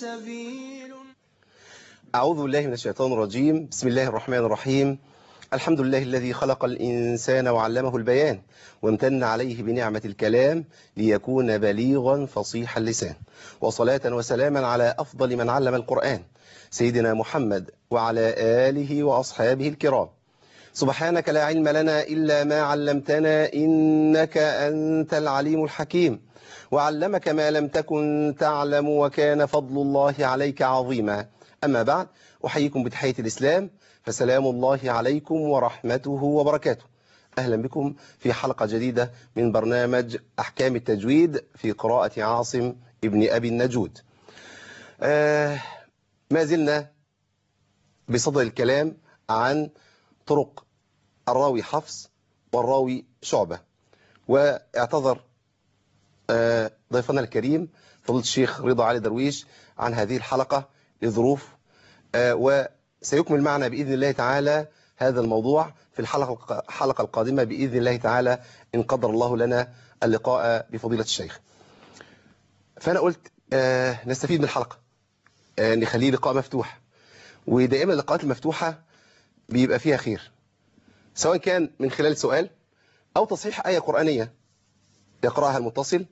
سبيل أعوذ بالله من الشيطان الرجيم بسم الله الرحمن الرحيم الحمد لله الذي خلق الإنسان وعلمه البيان وامتن عليه بنعمة الكلام ليكون بليغا فصيح اللسان وصلاة وسلاما على أفضل من علم القرآن سيدنا محمد وعلى آله وأصحابه الكرام سبحانك لا علم لنا إلا ما علمتنا إنك أنت العليم الحكيم وعلمك ما لم تكن تعلم وكان فضل الله عليك عظيما أما بعد أحييكم بتحية الإسلام فسلام الله عليكم ورحمته وبركاته أهلا بكم في حلقة جديدة من برنامج أحكام التجويد في قراءة عاصم ابن أبي النجود آه ما زلنا بصدد الكلام عن طرق الراوي حفص والراوي شعبة واعتذر آه ضيفنا الكريم فضيله الشيخ رضا علي درويش عن هذه الحلقة لظروف آه وسيكمل معنا بإذن الله تعالى هذا الموضوع في الحلقة الحلقة القادمة بإذن الله تعالى إن قدر الله لنا اللقاء بفضيلة الشيخ فأنا قلت آه نستفيد من الحلقة آه نخليه لقاء مفتوح ودائما اللقاءات المفتوحة بيبقى فيها خير سواء كان من خلال سؤال أو تصحيح آية قرآنية يقرأها المتصل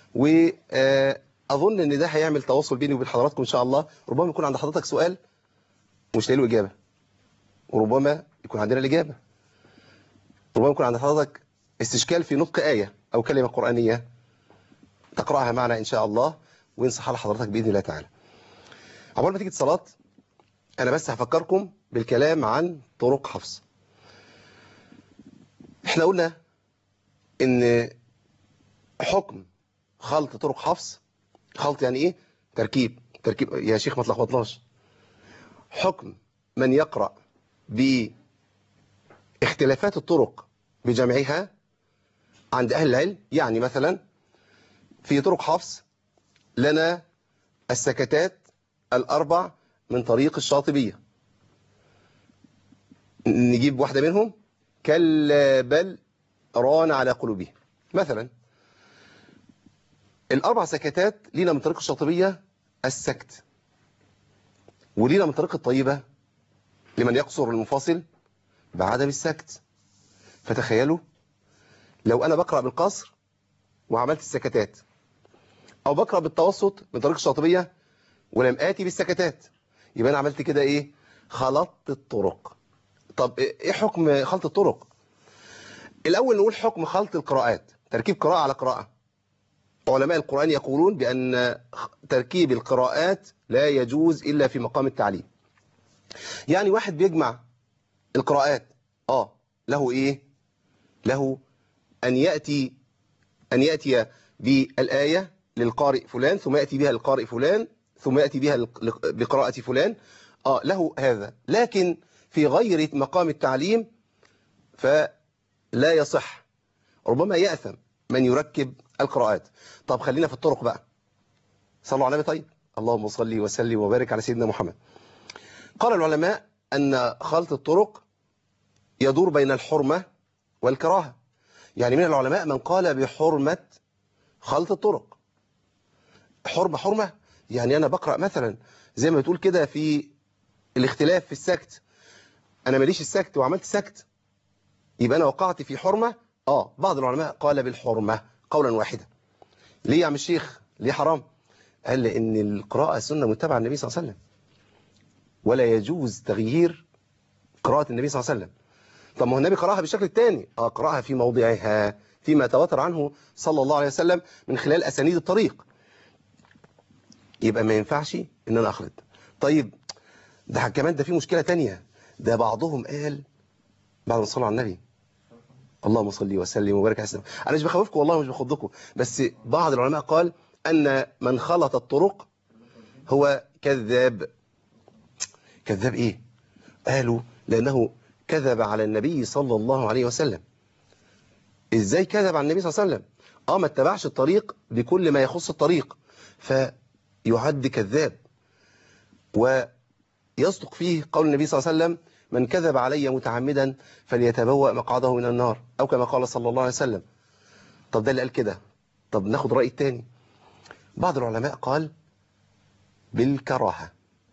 وأظن أن ده هيعمل تواصل بيني وبين حضراتكم إن شاء الله ربما يكون عند حضرتك سؤال ومش لاقي له إجابة وربما يكون عندنا الإجابة ربما يكون عند حضرتك استشكال في نطق آية أو كلمة قرآنية تقرأها معنا إن شاء الله وينصح لحضرتك بإذن الله تعالى عقبال ما تيجي الصلاة أنا بس هفكركم بالكلام عن طرق حفص احنا قلنا ان حكم خلط طرق حفص خلط يعني ايه تركيب تركيب يا شيخ ما تلخبطناش حكم من يقرأ باختلافات الطرق بجمعها عند أهل العلم يعني مثلا في طرق حفص لنا السكتات الأربع من طريق الشاطبية نجيب واحدة منهم كلا بل ران على قلوبهم مثلا الأربع سكتات لينا من طريق الشاطبية السكت ولينا من طريق الطيبة لمن يقصر المنفصل بعدم السكت فتخيلوا لو أنا بقرأ بالقصر وعملت السكتات أو بقرأ بالتوسط من طريق الشاطبية ولم آتي بالسكتات يبقى أنا عملت كده إيه خلطت الطرق طب إيه حكم خلط الطرق الأول نقول حكم خلط القراءات تركيب قراءة على قراءة علماء القرآن يقولون بأن تركيب القراءات لا يجوز إلا في مقام التعليم يعني واحد بيجمع القراءات آه له إيه له أن يأتي أن يأتي بالآية للقارئ فلان ثم يأتي بها للقارئ فلان ثم يأتي بها بقراءة فلان آه له هذا لكن في غير مقام التعليم فلا يصح ربما يأثم من يركب القراءات طب خلينا في الطرق بقى صلوا على النبي طيب اللهم صل وسلم وبارك على سيدنا محمد قال العلماء أن خلط الطرق يدور بين الحرمة والكراهة يعني من العلماء من قال بحرمة خلط الطرق حرمة حرمة يعني أنا بقرأ مثلا زي ما بتقول كده في الاختلاف في السكت أنا ماليش السكت وعملت سكت يبقى أنا وقعت في حرمة آه بعض العلماء قال بالحرمة قولا واحدا ليه يا عم الشيخ ليه حرام قال لأن القراءة سنة متبعة النبي صلى الله عليه وسلم ولا يجوز تغيير قراءة النبي صلى الله عليه وسلم طب ما هو النبي قرأها بالشكل الثاني اه قرأها في موضعها فيما تواتر عنه صلى الله عليه وسلم من خلال أسانيد الطريق يبقى ما ينفعش ان انا اخلط طيب ده كمان ده في مشكلة تانية ده بعضهم قال بعد ما صلوا على النبي اللهم صل وسلم وبارك على سيدنا انا مش بخوفكم والله مش بخضكم بس بعض العلماء قال ان من خلط الطرق هو كذاب كذاب ايه قالوا لانه كذب على النبي صلى الله عليه وسلم ازاي كذب على النبي صلى الله عليه وسلم اه ما اتبعش الطريق بكل ما يخص الطريق فيعد كذاب ويصدق فيه قول النبي صلى الله عليه وسلم من كذب علي متعمدا فليتبوأ مقعده من النار أو كما قال صلى الله عليه وسلم طب ده اللي قال كده طب ناخد رأي التاني بعض العلماء قال بالكراهة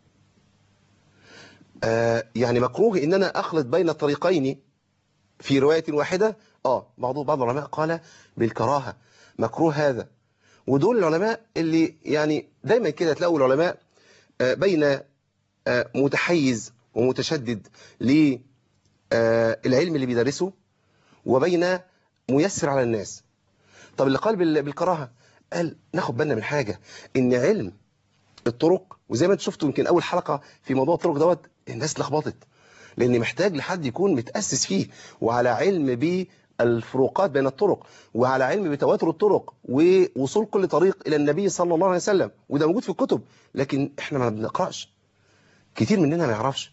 آه يعني مكروه ان انا اخلط بين الطريقين في رواية واحدة اه بعض بعض العلماء قال بالكراهة مكروه هذا ودول العلماء اللي يعني دايما كده تلاقوا العلماء آه بين آه متحيز ومتشدد للعلم اللي بيدرسه وبين ميسر على الناس طب اللي قال بالكراهة قال ناخد بالنا من حاجة ان علم الطرق وزي ما انت شفتوا يمكن اول حلقة في موضوع الطرق دوت الناس لخبطت لان محتاج لحد يكون متأسس فيه وعلى علم بالفروقات بين الطرق وعلى علم بتواتر الطرق ووصول كل طريق الى النبي صلى الله عليه وسلم وده موجود في الكتب لكن احنا ما بنقرأش كتير مننا ما يعرفش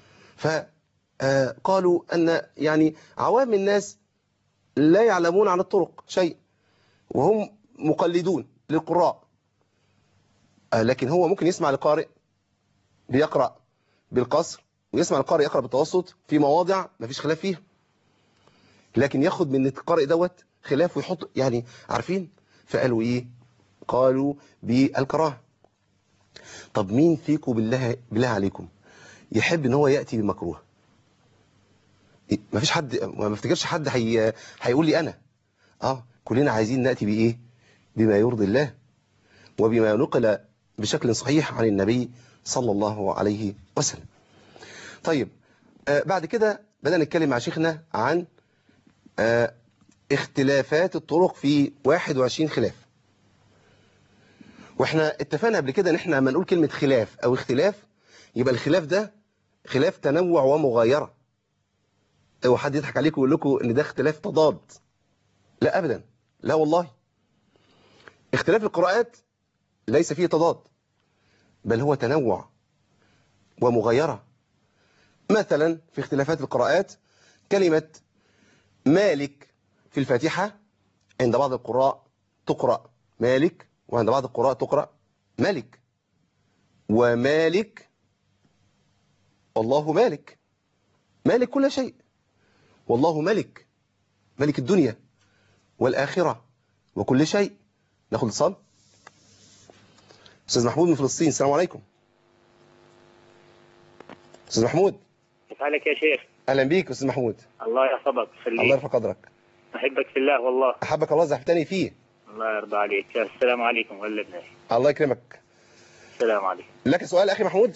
فقالوا ان يعني عوام الناس لا يعلمون عن الطرق شيء وهم مقلدون للقراء لكن هو ممكن يسمع لقارئ بيقرأ بالقصر ويسمع القارئ يقرأ بالتوسط في مواضع ما فيش خلاف فيها لكن ياخد من القارئ دوت خلاف ويحط يعني عارفين فقالوا ايه قالوا بالكراهه طب مين فيكم بالله بالله عليكم يحب ان هو ياتي بمكروه ما فيش حد ما افتكرش حد هي... هيقول لي انا اه كلنا عايزين ناتي بايه بما يرضي الله وبما نقل بشكل صحيح عن النبي صلى الله عليه وسلم طيب آه بعد كده بدأنا نتكلم مع شيخنا عن آه اختلافات الطرق في 21 خلاف واحنا اتفقنا قبل كده ان احنا لما نقول كلمة خلاف او اختلاف يبقى الخلاف ده خلاف تنوع ومغايرة او حد يضحك عليكم ويقول لكم ان ده اختلاف تضاد لا ابدا لا والله اختلاف القراءات ليس فيه تضاد بل هو تنوع ومغايرة مثلا في اختلافات القراءات كلمة مالك في الفاتحة عند بعض القراء تقرأ مالك وعند بعض القراء تقرأ ملك ومالك والله مالك مالك كل شيء والله ملك ملك الدنيا والآخرة وكل شيء ناخد اتصال أستاذ محمود من فلسطين السلام عليكم أستاذ محمود كيف حالك يا شيخ؟ أهلا بيك أستاذ محمود الله يحفظك الله خليك يرفع قدرك أحبك في الله والله أحبك الله زحفتني فيه الله يرضى عليك السلام عليكم ولا بالله الله يكرمك السلام عليكم لك سؤال أخي محمود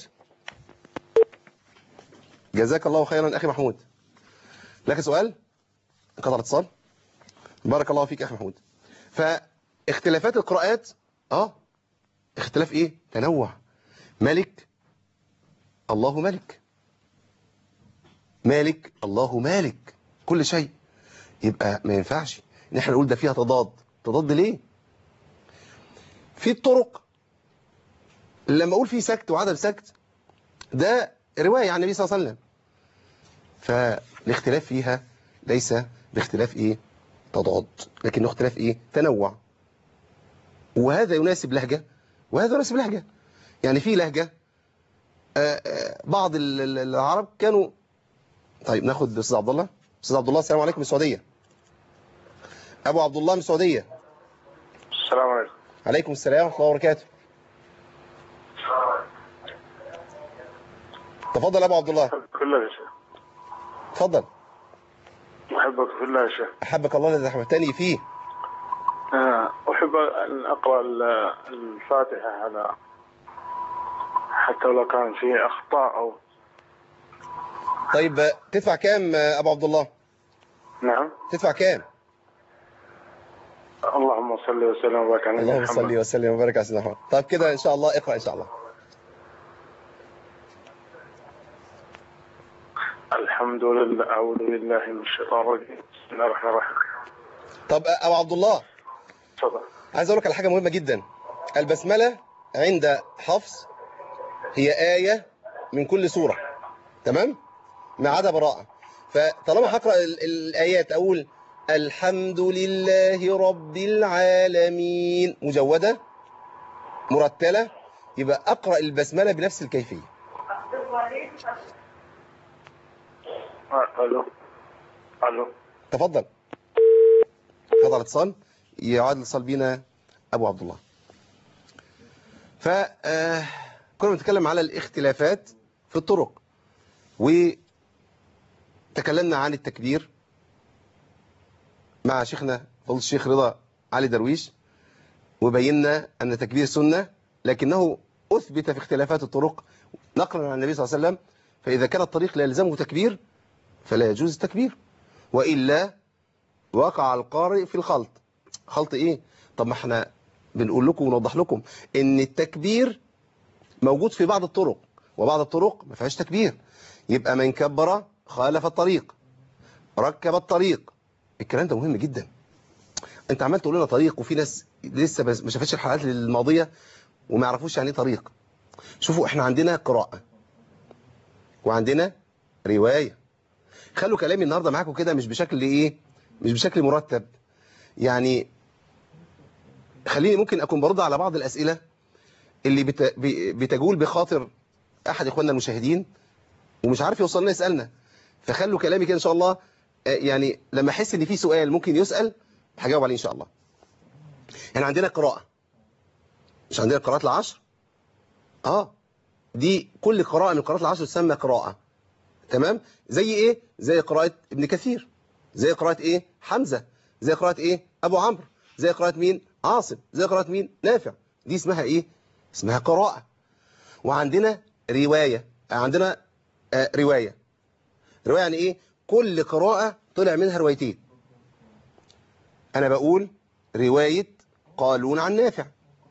جزاك الله خيرا أخي محمود لك سؤال انقطع الاتصال بارك الله فيك أخي محمود فاختلافات القراءات اه اختلاف ايه تنوع ملك الله ملك مالك الله مالك كل شيء يبقى ما ينفعش ان احنا نقول ده فيها تضاد تضاد ليه في الطرق لما اقول في سكت وعدم سكت ده رواية عن النبي صلى الله عليه وسلم فالاختلاف فيها ليس باختلاف ايه تضاد لكنه اختلاف ايه تنوع وهذا يناسب لهجة وهذا يناسب لهجة يعني في لهجة آه، آه، بعض ال- ال- العرب كانوا طيب ناخد استاذ عبد الله استاذ عبد الله السلام عليكم من السعودية ابو عبد الله من السعودية السلام عليكم عليكم السلام ورحمة الله وبركاته تفضل يا ابو عبد الله أحبك في الله يا شيخ تفضل أحبك في الله يا شيخ احبك الله الذي احببتني فيه آه، أحب أن أقرأ ال- الفاتحة على حتى لو كان فيه أخطاء أو طيب آه، تدفع كام آه، ابو عبد الله نعم تدفع كام اللهم صل وسلم وبارك على اللهم محمد. صل وسلم وبارك على سيدنا محمد طيب كده ان شاء الله اقرا ان شاء الله الحمد لله أعوذ بالله من الشيطان الرجيم بسم الله الرحمن الرحيم طب آه، ابو عبد الله تفضل عايز اقول لك على حاجه مهمه جدا البسمله عند حفص هي ايه من كل سوره تمام ما عدا براءه فطالما هقرا ال- الايات اقول الحمد لله رب العالمين مجوده مرتله يبقى اقرا البسمله بنفس الكيفيه آه، ألو ألو تفضل تفضل اتصال يعاد الاتصال بينا ابو عبد الله ف آه، كنا بنتكلم على الاختلافات في الطرق وتكلمنا عن التكبير مع شيخنا فضل الشيخ رضا علي درويش وبينا أن التكبير سنة لكنه أثبت في اختلافات الطرق نقلا عن النبي صلى الله عليه وسلم فإذا كان الطريق لا يلزمه تكبير فلا يجوز التكبير وإلا وقع القارئ في الخلط خلط إيه؟ طب ما احنا بنقول لكم ونوضح لكم ان التكبير موجود في بعض الطرق وبعض الطرق ما فيهاش تكبير يبقى من كبر خالف الطريق ركب الطريق الكلام ده مهم جدا انت عمال تقول لنا طريق وفي ناس لسه بس ما شافتش الحلقات الماضيه وما يعرفوش يعني ايه طريق شوفوا احنا عندنا قراءه وعندنا روايه خلوا كلامي النهارده معاكم كده مش بشكل ايه مش بشكل مرتب يعني خليني ممكن أكون برد على بعض الأسئلة اللي بت... ب- بتجول بخاطر أحد إخواننا المشاهدين ومش عارف يوصل لنا يسألنا فخلوا كلامي كده إن شاء الله آه، يعني لما أحس إن في سؤال ممكن يسأل هجاوب عليه إن شاء الله يعني عندنا قراءة مش عندنا قراءات العشر آه دي كل قراءة من قراءات العشر تسمى قراءة تمام زي إيه زي قراءة ابن كثير زي قراءة إيه حمزة زي قراءة إيه أبو عمرو زي قراءة مين عاصم زي قراءة مين نافع دي اسمها ايه اسمها قراءة وعندنا رواية عندنا آه رواية رواية يعني ايه كل قراءة طلع منها روايتين انا بقول رواية قالون عن نافع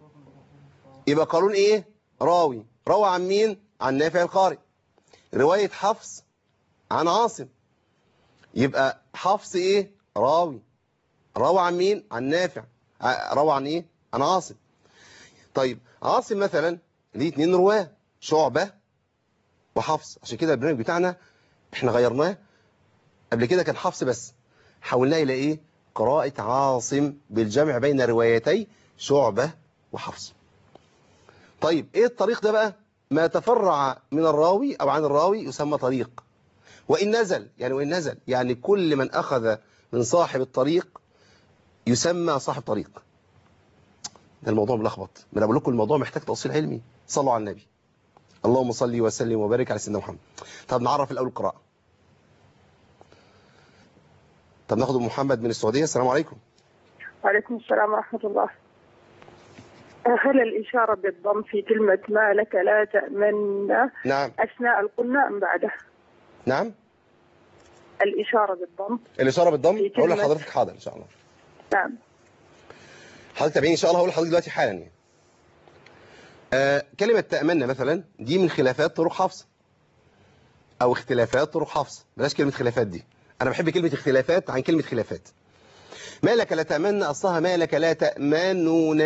يبقى قالون ايه راوي روى عن مين عن نافع القارئ رواية حفص عن عاصم يبقى حفص ايه راوي روى عن مين عن نافع ع- روى عن ايه عن عاصم طيب عاصم مثلا ليه اتنين رواه شعبة وحفص عشان كده البرنامج بتاعنا احنا غيرناه قبل كده كان حفص بس حولناه الى ايه قراءة عاصم بالجمع بين روايتي شعبة وحفص طيب ايه الطريق ده بقى ما تفرع من الراوي او عن الراوي يسمى طريق وإن نزل يعني وإن نزل يعني كل من أخذ من صاحب الطريق يسمى صاحب طريق ده الموضوع ملخبط ما انا بقول لكم الموضوع محتاج تأصيل علمي صلوا على النبي اللهم صل وسلم وبارك على سيدنا محمد طب نعرف الأول القراءة طب ناخد أم محمد من السعودية السلام عليكم وعليكم السلام ورحمة الله هل الإشارة بالضم في كلمة ما لك لا تأمن نعم أثناء القلنا أم بعده نعم الإشارة بالضم الإشارة بالضم في هقول كلمة- لحضرتك حاضر إن شاء الله نعم حضرتك تابعيني إن شاء الله هقول لحضرتك دلوقتي حالا يعني آه كلمة تأمنا مثلا دي من خلافات طرق حفص أو اختلافات طرق حفص بلاش كلمة خلافات دي أنا بحب كلمة اختلافات عن كلمة خلافات ما لك لا تأمن أصلها ما لك لا تأمنون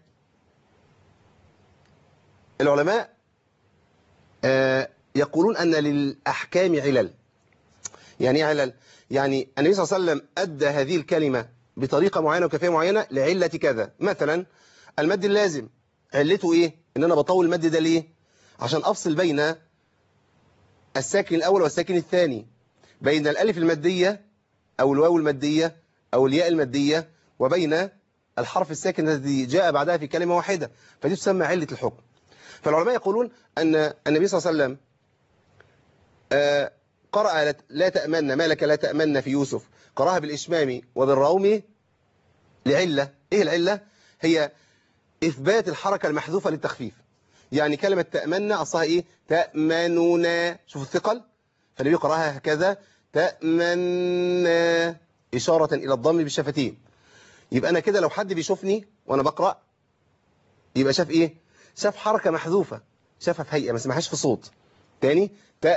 العلماء آه يقولون أن للأحكام علل يعني ايه علل يعني النبي صلى الله عليه وسلم أدى هذه الكلمة بطريقة معينة وكيفية معينة لعلة كذا مثلا المد اللازم علته ايه ان انا بطول المد ده ليه عشان افصل بين الساكن الاول والساكن الثاني بين الالف المادية او الواو المادية او الياء المادية وبين الحرف الساكن الذي جاء بعدها في كلمة واحدة فدي تسمى علة الحكم فالعلماء يقولون أن النبي صلى الله عليه وسلم آه، قرأ لا- لا تأمن ما لك لا تأمن في يوسف قرأها بالإشمام وبالروم لعلة إيه العلة؟ هي إثبات الحركة المحذوفة للتخفيف يعني كلمة تأمن أصلها إيه؟ تأمنون شوفوا الثقل فالنبي قرأها هكذا تأمن إشارة إلى الضم بالشفتين يبقى أنا كده لو حد بيشوفني وأنا بقرأ يبقى شاف إيه؟ شاف حركة محذوفة شافها في هيئة ما سمعهاش في صوت تاني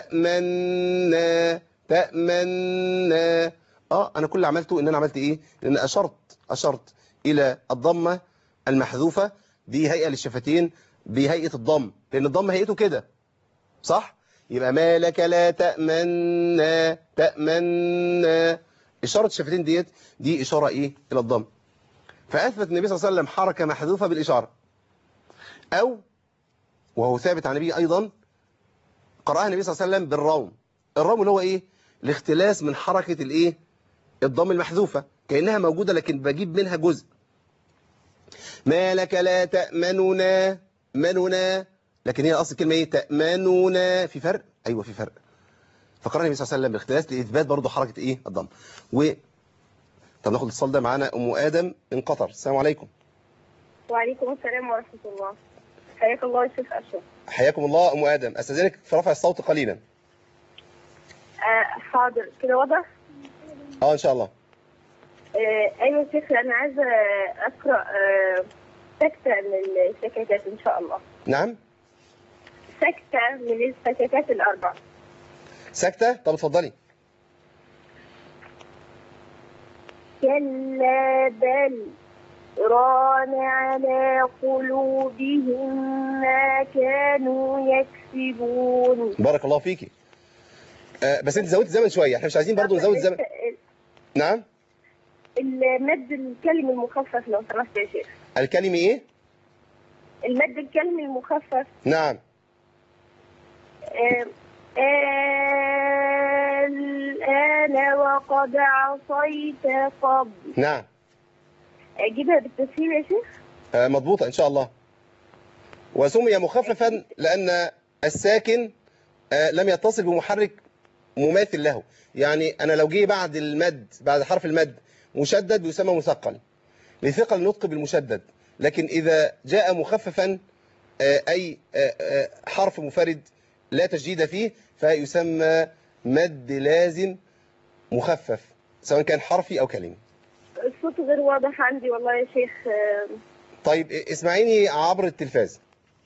تأمنا تأمنا اه انا كل اللي عملته ان انا عملت ايه ان اشرت اشرت الى الضمه المحذوفه دي هيئه للشفتين بهيئه الضم لان الضم هيئته كده صح يبقى ما لك لا تأمنا تأمنا اشاره الشفتين ديت دي اشاره ايه الى الضم فاثبت النبي صلى الله عليه وسلم حركه محذوفه بالاشاره او وهو ثابت عن النبي ايضا قرأها النبي صلى الله عليه وسلم بالروم الروم اللي هو ايه الاختلاس من حركة الايه الضم المحذوفة كأنها موجودة لكن بجيب منها جزء ما لك لا تأمننا مننا لكن هي اصل الكلمه ايه تامنون في فرق ايوه في فرق فقرأ النبي صلى الله عليه وسلم بالاختلاس لاثبات برضه حركه ايه الضم و طب ناخد الاتصال ده معانا ام ادم من قطر السلام عليكم وعليكم السلام ورحمة الله حياك الله يا شيخ أشرف حياكم الله ام ادم استاذنك في رفع الصوت قليلا آه حاضر كده واضح اه ان شاء الله آه أيوة يا شيخ أنا عايزة أقرأ آه سكتة من السكتات إن شاء الله نعم سكتة من السكتات الأربع ساكته طب اتفضلي كلا بل ران على قلوبهم ما كانوا يكسبون بارك الله فيكي آه بس انت زودت زمن شويه احنا مش عايزين برضه نزود زمن نعم المد الكلمي المخفف لو سمحت يا شيخ الكلمه ايه المد الكلمي المخفف نعم آه، الآن وقد عصيت قبل نعم أجيبها بالتسهيل يا شيخ آه مضبوطه ان شاء الله وسمي مخففا لان الساكن آه لم يتصل بمحرك مماثل له يعني انا لو جه بعد المد بعد حرف المد مشدد يسمى مثقل لثقل النطق بالمشدد لكن اذا جاء مخففا آه، اي آه، آه، حرف مفرد لا تشديد فيه فيسمى مد لازم مخفف سواء كان حرفي او كلمي الصوت غير واضح عندي والله يا شيخ آه، طيب اسمعيني عبر التلفاز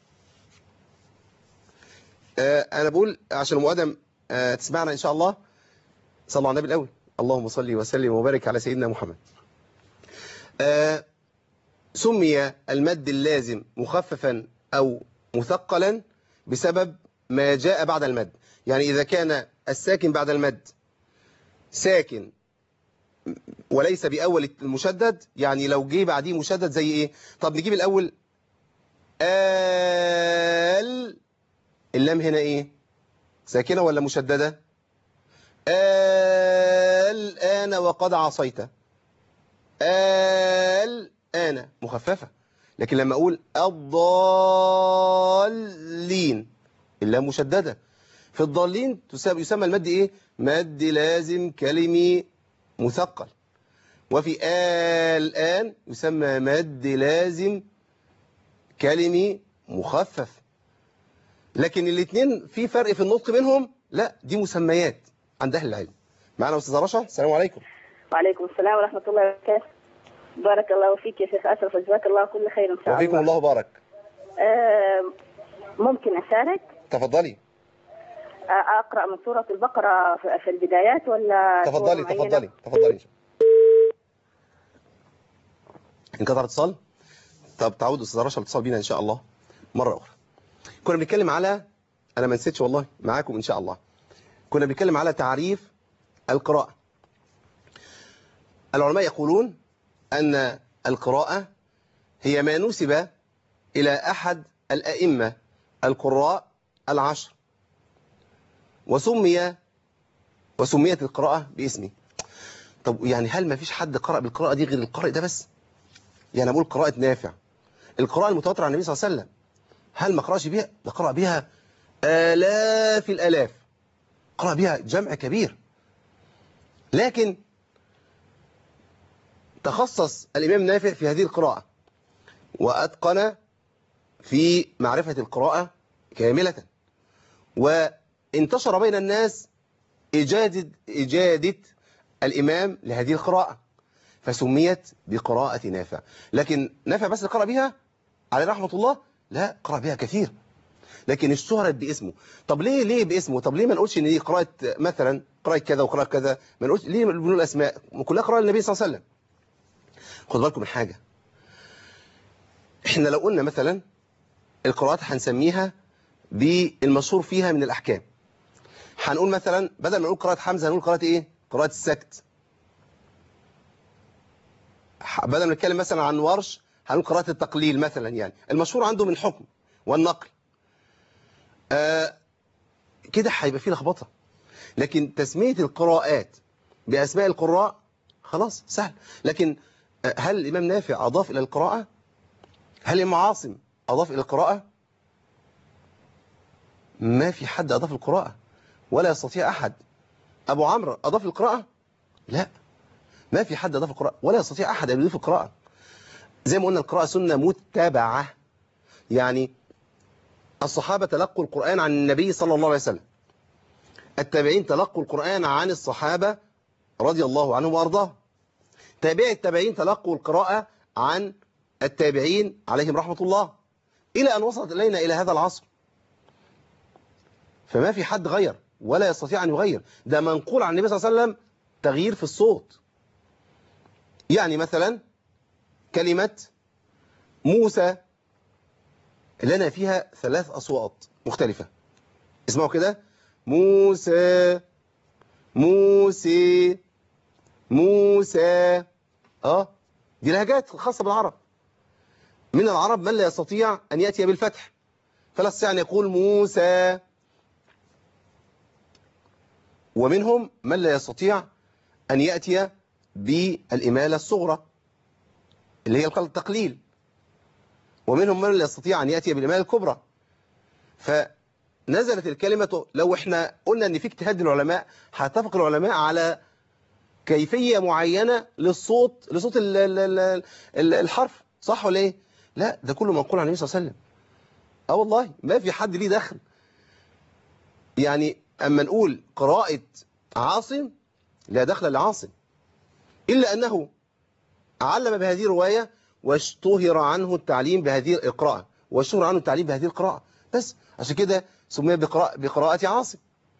آه، انا بقول عشان ام ادم آه، تسمعنا ان شاء الله صلوا على النبي الاول اللهم صل وسلم وبارك على سيدنا محمد آه، سمي المد اللازم مخففا او مثقلا بسبب ما جاء بعد المد يعني اذا كان الساكن بعد المد ساكن وليس بأول المشدد يعني لو جه بعديه مشدد زي ايه طب نجيب الأول آل اللام هنا ايه ساكنة ولا مشددة الآن وقد عصيت الآن مخففة لكن لما أقول الضالين اللام مشددة في الضالين تسمى يسمى المد ايه مد لازم كلمي مثقل وفي الآن يسمى مد لازم كلمي مخفف لكن الاثنين في فرق في النطق بينهم لا دي مسميات عند أهل العلم معنا أستاذة رشا السلام عليكم وعليكم السلام ورحمة الله وبركاته بارك الله فيك يا شيخ أشرف وجزاك الله كل خير إن شاء وفيكم الله الله بارك آه، ممكن أشارك تفضلي آه، أقرأ من سورة البقرة في في البدايات ولا سورة تفضلي معينة؟ تفضلي تفضلي انقطع الاتصال طب تعود استاذ رشا الاتصال بينا ان شاء الله مره اخرى كنا بنتكلم على انا ما نسيتش والله معاكم ان شاء الله كنا بنتكلم على تعريف القراءه العلماء يقولون ان القراءه هي ما نسب الى احد الائمه القراء العشر وسمي وسميت القراءه باسمه طب يعني هل ما فيش حد قرأ بالقراءة دي غير القارئ ده بس يعني بقول قراءة نافع القراءة المتواترة عن النبي صلى الله عليه وسلم هل ما قرأش بيها ده قرأ بيها آلاف الآلاف قرأ بيها جمع كبير لكن تخصص الإمام نافع في هذه القراءة وأتقن في معرفة القراءة كاملة وانتشر بين الناس إجادة, إجادة الإمام لهذه القراءة فسميت بقراءة نافع لكن نافع بس اللي قرأ بها عليه رحمة الله لا قرأ بها كثير لكن اشتهرت باسمه طب ليه ليه باسمه طب ليه ما نقولش ان دي قراءة مثلا قراءة كذا وقراءة كذا ما نقولش ليه بنقول اسماء كلها قراءة النبي صلى الله عليه وسلم خد بالكم من حاجة احنا لو قلنا مثلا القراءات هنسميها بالمشهور فيها من الأحكام هنقول مثلا بدل ما نقول قراءة حمزة هنقول قراءة ايه قراءة السكت ح- بدل ما نتكلم مثلا عن ورش هنقول قراءة التقليل مثلا يعني المشهور عنده من الحكم والنقل آه كده هيبقى فيه لخبطة لكن تسمية القراءات بأسماء القراء خلاص سهل لكن آه، هل الإمام نافع أضاف إلى القراءة هل الإمام عاصم أضاف إلى القراءة ما في حد أضاف القراءة ولا يستطيع أحد أبو عمرو أضاف القراءة لا ما في حد أضاف القراءة ولا يستطيع أحد أن يضيف القراءة زي ما قلنا القراءة سنة متبعة يعني الصحابة تلقوا القرآن عن النبي صلى الله عليه وسلم التابعين تلقوا القرآن عن الصحابة رضي الله عنهم وأرضاهم تابعي التابعين تلقوا القراءة عن التابعين عليهم رحمة الله إلى أن وصلت إلينا إلى هذا العصر فما في حد غير ولا يستطيع أن يغير ده منقول عن النبي صلى الله عليه وسلم تغيير في الصوت يعني مثلا كلمة موسى لنا فيها ثلاث أصوات مختلفة اسمعوا كده موسى موسى موسى اه دي لهجات خاصة بالعرب من العرب من لا يستطيع أن يأتي بالفتح فلا يستطيع أن يقول موسى ومنهم من لا يستطيع أن يأتي بالإمالة الصغرى اللي هي التقليل ومنهم من لا يستطيع أن يأتي بالإمالة الكبرى فنزلت الكلمة لو احنا قلنا أن في اجتهاد العلماء هتفق العلماء على كيفية معينة للصوت لصوت ال ال ال ال الحرف صح ولا ايه لا ده كله منقول عن النبي صلى الله عليه وسلم اه والله ما في حد ليه دخل يعني اما نقول قراءة عاصم لا دخل لعاصم إلا أنه علم بهذه الرواية واشتهر عنه التعليم بهذه القراءة واشتهر عنه التعليم بهذه القراءة بس عشان كده سمي بقراءة, بقراءة عاصم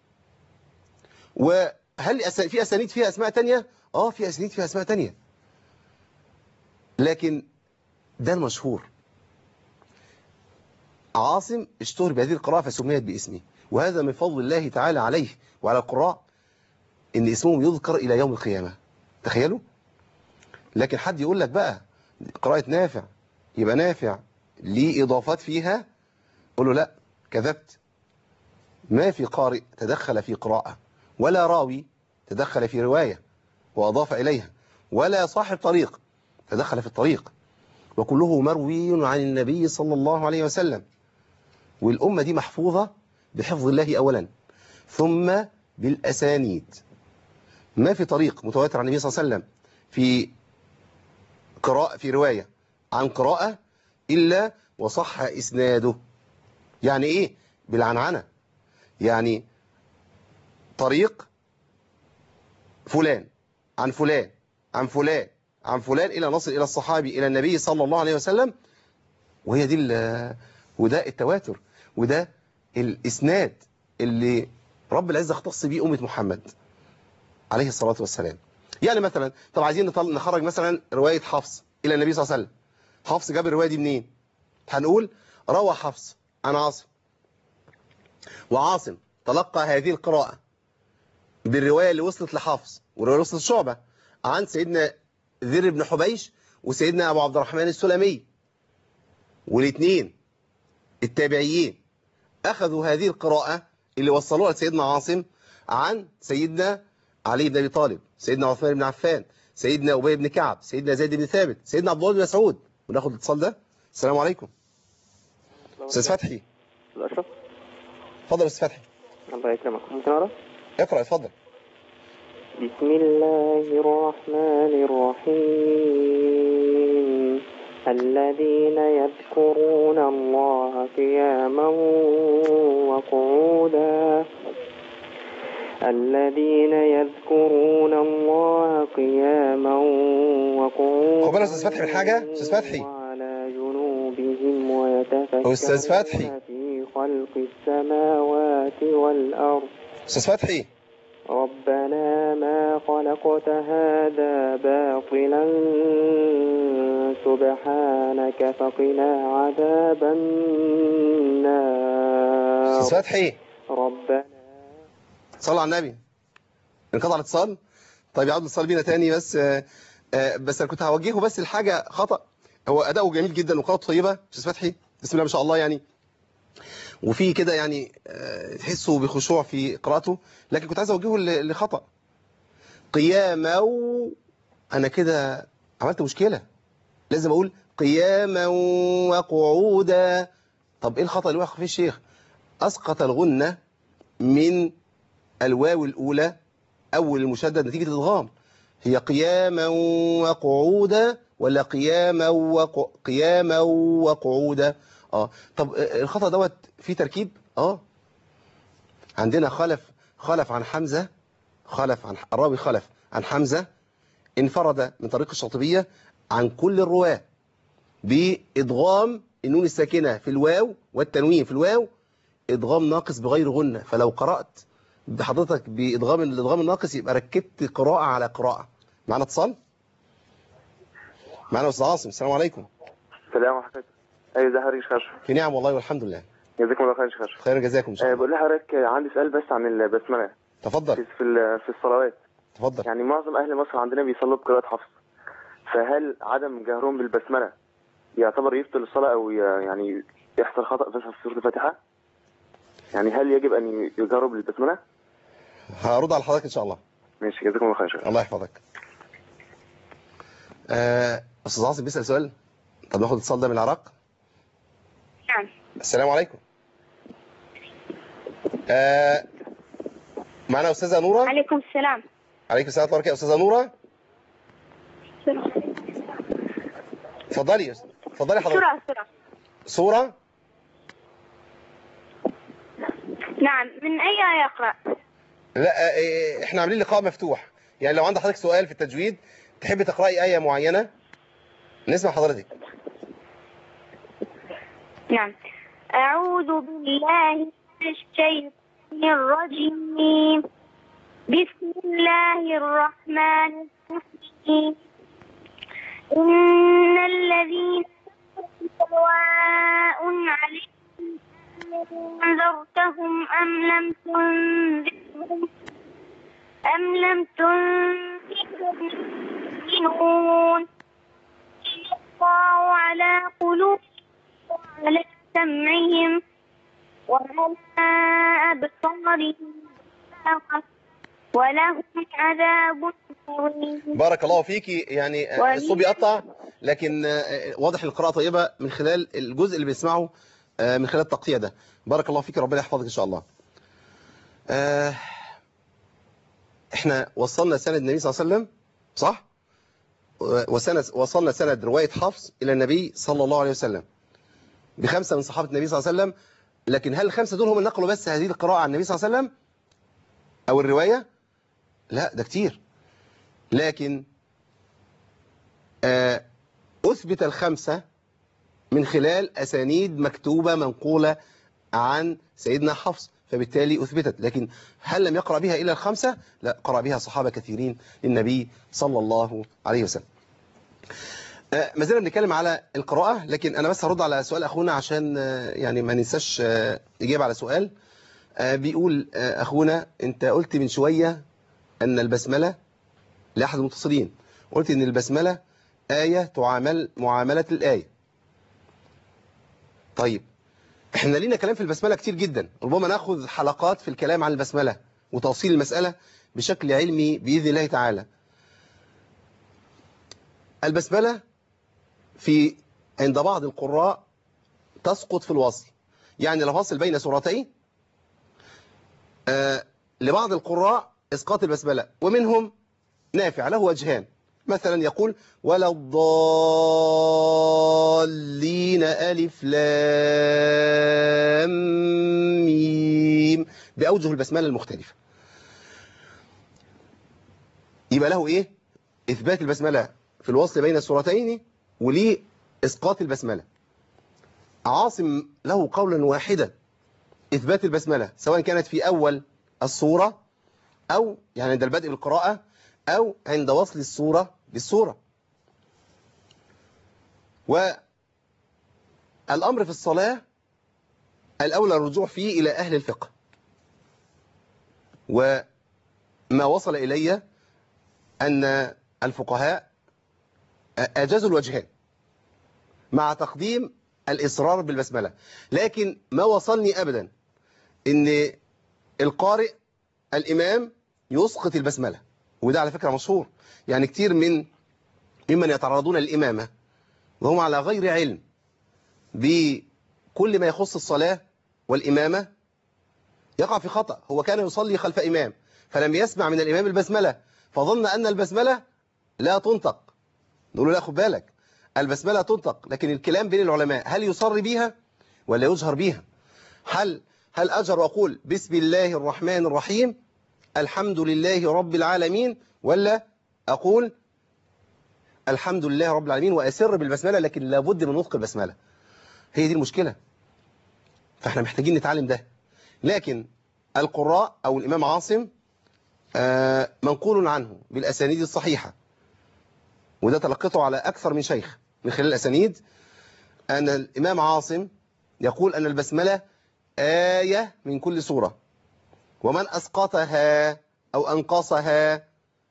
وهل في أسانيد فيها أسماء تانية؟ آه في أسانيد فيها أسماء تانية لكن ده المشهور عاصم اشتهر بهذه القراءة فسميت باسمه وهذا من فضل الله تعالى عليه وعلى القراء ان اسمهم يذكر الى يوم القيامة تخيلوا لكن حد يقول لك بقى قراءة نافع يبقى نافع ليه اضافات فيها قول له لا كذبت ما في قارئ تدخل في قراءة ولا راوي تدخل في رواية وأضاف إليها ولا صاحب طريق تدخل في الطريق وكله مروي عن النبي صلى الله عليه وسلم والأمة دي محفوظة بحفظ الله أولا ثم بالأسانيد ما في طريق متواتر عن النبي صلى الله عليه وسلم في قراءة في رواية عن قراءة إلا وصح إسناده يعني إيه بالعنعنة يعني طريق فلان عن فلان عن فلان عن فلان إلى نصل إلى الصحابي إلى النبي صلى الله عليه وسلم وهي دي وده التواتر وده الإسناد اللي رب العزة اختص بيه أمة محمد عليه الصلاة والسلام يعني مثلا طب عايزين نخرج مثلا رواية حفص إلى النبي صلى الله عليه وسلم حفص جاب الرواية دي منين هنقول روى حفص عن عاصم وعاصم تلقى هذه القراءة بالرواية اللي وصلت لحفص والرواية اللي وصلت لشعبة عن سيدنا ذر بن حبيش وسيدنا أبو عبد الرحمن السلمي والاثنين التابعيين أخذوا هذه القراءة اللي وصلوها لسيدنا عاصم عن سيدنا علي بن أبي طالب سيدنا عثمان بن عفان سيدنا أبي بن كعب سيدنا زيد بن ثابت سيدنا عبد الله بن مسعود وناخد الاتصال ده السلام عليكم أستاذ فتحي الأشرف اتفضل أستاذ فتحي الله يكرمك ممكن أقرأ؟ اقرأ اتفضل بسم الله الرحمن الرحيم الذين يذكرون الله قياما وقعودا الذين يذكرون الله قياما وقعودا خد بالك أستاذ فتحي من حاجة أستاذ فتحي وعلى جنوبهم ويتفكرون أستاذ فتحي. في خلق السماوات والأرض أستاذ فتحي ربنا ما خلقت هذا باطلا سبحانك فقنا عذاب النار أستاذ فتحي ربنا صلوا على النبي انقطع الاتصال طيب يعود الاتصال بينا تاني بس آه، آه، بس انا كنت هوجهه بس الحاجة خطأ هو أداؤه جميل جدا وقراءته طيبة أستاذ فتحي بسم الله ما شاء الله يعني وفي كده يعني آه، تحسه بخشوع في قراءته لكن كنت عايز اوجهه ل- لخطأ قياما و... انا كده عملت مشكلة لازم اقول قياما وقعودا طب ايه الخطأ اللي وقع فيه الشيخ أسقط الغنة من الواو الأولى أول المشدد نتيجة الإدغام هي قياما وقعودا ولا قياما وق... قياما وقعودا اه طب آه، الخطأ دوت فيه تركيب اه عندنا خلف خلف عن حمزة خلف عن الراوي خلف عن حمزة انفرد من طريق الشاطبية عن كل الرواة بإدغام النون الساكنة في الواو والتنوين في الواو إدغام ناقص بغير غنة فلو قرأت بحضرتك بإدغام الإدغام الناقص يبقى ركبت قراءة على قراءة معنا اتصال معنا أستاذ عاصم السلام عليكم السلام عليكم ايوه ده حضرتك شيخ في نعم والله والحمد لله جزاكم الله خير يا شيخ خير جزاكم إن شاء أه الله بقول لحضرتك آه، عندي سؤال بس عن البسمله في تفضل في ال- في الصلوات تفضل يعني معظم اهل مصر عندنا بيصلوا بقراءه حفص فهل عدم جهرهم بالبسمله يعتبر يبطل الصلاه او ي- يعني يحصل خطا بس في سوره الفاتحه يعني هل يجب ان يجهروا بالبسمله هرد على حضرتك إن شاء الله ماشي جزاكم الله خير يا شيخ الله يحفظك آه، أستاذ عاصم بيسأل سؤال طب ناخد اتصال ده من العراق نعم السلام عليكم آه، معنا أستاذة نورة عليكم السلام عليكم السلام ورحمة الله وبركاته أستاذة نورة اتفضلي يا أستاذ. اتفضلي حضرتك بسرعة بسرعة صورة نعم من أي آية أقرأ؟ لا آه، احنا عاملين لقاء مفتوح يعني لو عندك حضرتك سؤال في التجويد تحب تقرأي آية معينة نسمع حضرتك نعم أعوذ بالله من الشيطان الرجيم بسم الله الرحمن الرحيم إن الذين سواء عليهم أنذرتهم أم لم تنذرهم أم لم تنذرهم يؤمنون الله على قلوبهم وعلى سمعهم وعلى أبصارهم غشاوة ولهم عذاب عظيم بارك الله فيكي يعني آه، ومن- الصوت بيقطع لكن آه، واضح القراءة طيبة من خلال الجزء اللي بنسمعه آه، من خلال التقطيع ده بارك الله فيك ربنا يحفظك إن شاء الله آه، احنا وصلنا سند النبي صلى الله عليه وسلم صح وسند وصلنا سند رواية حفص إلى النبي صلى الله عليه وسلم بخمسة من صحابة النبي صلى الله عليه وسلم لكن هل الخمسة دول هم اللي نقلوا بس هذه القراءة عن النبي صلى الله عليه وسلم أو الرواية لا ده كتير لكن آه، أثبت الخمسة من خلال أسانيد مكتوبة منقولة عن سيدنا حفص فبالتالي أثبتت لكن هل لم يقرأ بها إلا الخمسة؟ لا قرأ بها صحابة كثيرين للنبي صلى الله عليه وسلم آه، ما زلنا بنتكلم على القراءة لكن أنا بس هرد على سؤال أخونا عشان آه، يعني ما ننساش آه، إجابة على سؤال آه، بيقول آه، أخونا أنت قلت من شوية أن البسملة لأحد المتصلين قلت أن البسملة آية تعامل معاملة الآية طيب احنا لينا كلام في البسملة كتير جدا ربما ناخذ حلقات في الكلام عن البسملة وتوصيل المسألة بشكل علمي بإذن الله تعالى البسملة في عند بعض القراء تسقط في الوصل يعني لو فصل بين سورتين آه لبعض القراء اسقاط البسملة ومنهم نافع له وجهان مثلا يقول ولا الضالين ألف لام ميم بأوجه البسملة المختلفة يبقى له إيه إثبات البسملة في الوصل بين السورتين وليه إسقاط البسملة عاصم له قولا واحدا إثبات البسملة سواء كانت في أول الصورة أو يعني عند البدء بالقراءة أو عند وصل الصورة بالصورة والأمر في الصلاة الأولى الرجوع فيه إلى أهل الفقه وما وصل إلي أن الفقهاء أجازوا الوجهين مع تقديم الإصرار بالبسملة لكن ما وصلني أبدا أن القارئ الإمام يسقط البسملة وده على فكرة مشهور يعني كتير من ممن يتعرضون للإمامة وهم على غير علم بكل ما يخص الصلاة والإمامة يقع في خطأ هو كان يصلي خلف إمام فلم يسمع من الإمام البسملة فظن أن البسملة لا تنطق نقول له لا خد بالك البسملة تنطق لكن الكلام بين العلماء هل يصر بيها ولا يجهر بيها هل هل أجر وأقول بسم الله الرحمن الرحيم الحمد لله رب العالمين ولا أقول الحمد لله رب العالمين وأسر بالبسملة لكن لابد من نطق البسملة هي دي المشكلة فاحنا محتاجين نتعلم ده لكن القراء أو الإمام عاصم آه، منقول عنه بالأسانيد الصحيحة وده تلقيته على أكثر من شيخ من خلال الأسانيد أن الإمام عاصم يقول أن البسملة آية من كل سورة ومن أسقطها أو أنقصها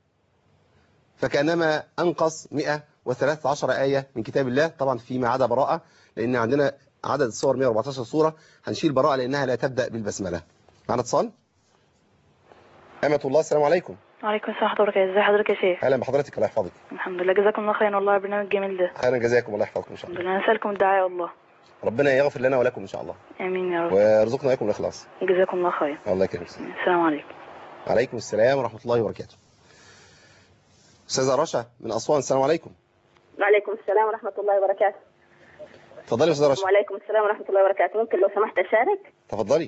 فكانما أنقص 113 آية من كتاب الله طبعا فيما عدا براءة لأن عندنا عدد الصور 114 سورة هنشيل براءة لأنها لا تبدأ بالبسملة معنا اتصال أمة الله السلام عليكم وعليكم السلام ورحمة الله وبركاته ازي حضرتك يا شيخ أهلا بحضرتك الله يحفظك الحمد لله جزاكم الله خيرا والله البرنامج الجميل ده خيرا جزاكم الله يحفظكم إن شاء الحمد الله لله نسألكم الدعاء والله ربنا يغفر لنا ولكم إن شاء الله امين يا رب ويرزقنا وإياكم الإخلاص جزاكم الله خير الله يكرمك السلام عليكم عليكم السلام ورحمة الله وبركاته أستاذة رشا من أسوان السلام عليكم وعليكم السلام ورحمة الله وبركاته تفضلي يا أستاذة رشا وعليكم السلام ورحمة الله وبركاته ممكن لو سمحت أشارك تفضلي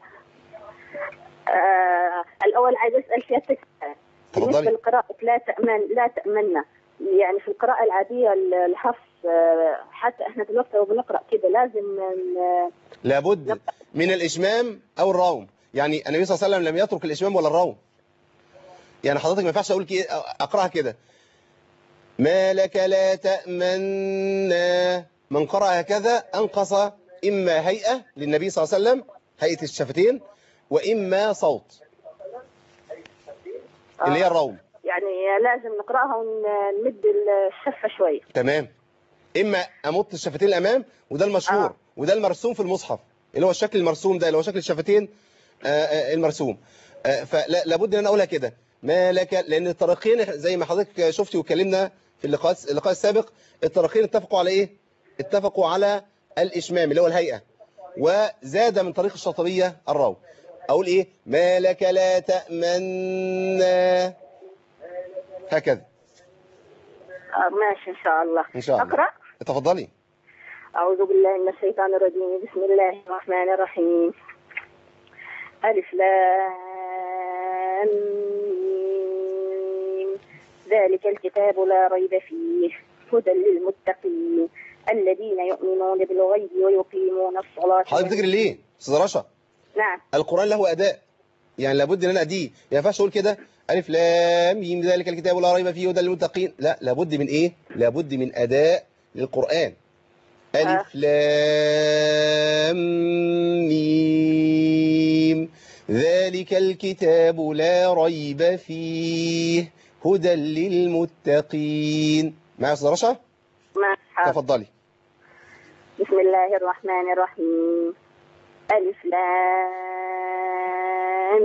آه الأول عايز أسأل سيادتك بالنسبة تفضلي لقراءة لا تأمن لا تأمنا يعني في القراءة العادية الحفص آه، حتى احنا دلوقتي لو بنقرأ كده لازم ن- لابد من الإشمام أو الروم يعني النبي صلى الله عليه وسلم لم يترك الإشمام ولا الروم يعني حضرتك ما ينفعش أقول كي أقرأها كده ما لك لا تأمنا من قرأ هكذا أنقص إما هيئة للنبي صلى الله عليه وسلم هيئة الشفتين وإما صوت اللي هي الروم يعني لازم نقرأها ونمد الشفة شوية تمام إما أمط الشفتين الأمام وده المشهور آه. وده المرسوم في المصحف اللي هو الشكل المرسوم ده اللي هو شكل الشفتين آه، آه، المرسوم آه، فلا لابد ان انا اقولها كده ما لك لان الطريقين زي ما حضرتك شفتي واتكلمنا في اللقاء اللقاء السابق الطريقين اتفقوا على ايه اتفقوا على الاشمام اللي هو الهيئه وزاد من طريق الشاطبيه الراو اقول ايه ما لك لا تامنا هكذا آه ماشي إن شاء الله ان شاء الله أقرأ تفضلي أعوذ بالله من الشيطان الرجيم بسم الله الرحمن الرحيم ألف لام ميم. ذلك الكتاب لا ريب فيه هدى للمتقين الذين يؤمنون بالغيب ويقيمون الصلاة حضرتك بتجري ليه استاذ رشا نعم القرآن له أداء يعني لابد ان انا اديه ما ينفعش اقول كده الف لام ميم ذلك الكتاب لا ريب فيه هدى للمتقين لا لابد من ايه لابد من اداء للقرآن الف لام ميم ذلك الكتاب لا ريب فيه هدى للمتقين معايا يا استاذ رشا ما حاضر. تفضلي بسم الله الرحمن الرحيم ألف لام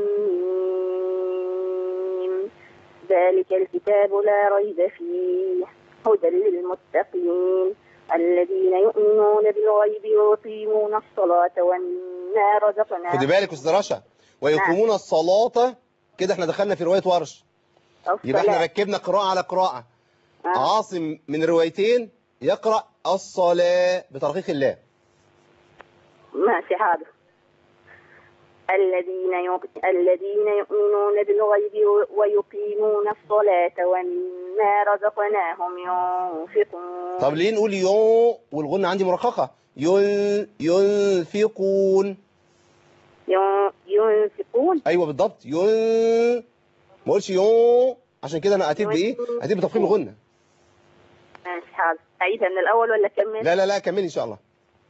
ميم. ذلك الكتاب لا ريب فيه هدى للمتقين الذين يؤمنون بالغيب ويقيمون الصلاة ومما رزقناهم خدي بالك يا استاذ رشا ويقيمون الصلاة كده احنا دخلنا في رواية ورش يبقى احنا الصلاة. ركبنا قراءة على قراءة آه. عاصم من الروايتين يقرأ الصلاة بترقيق الله ماشي حاضر الذين يق... الذين يؤمنون بالغيب ويقيمون الصلاة ومما رزقناهم ينفقون طب ليه نقول يون والغنة عندي مرققة ين ينفقون ين- ينفقون ايوه بالضبط ين ما اقولش يون عشان كده انا اتيت بايه اتيت بتفخيم الغنة ماشي حاضر أعيدها من الأول ولا كمل لا لا لا كملي ان شاء الله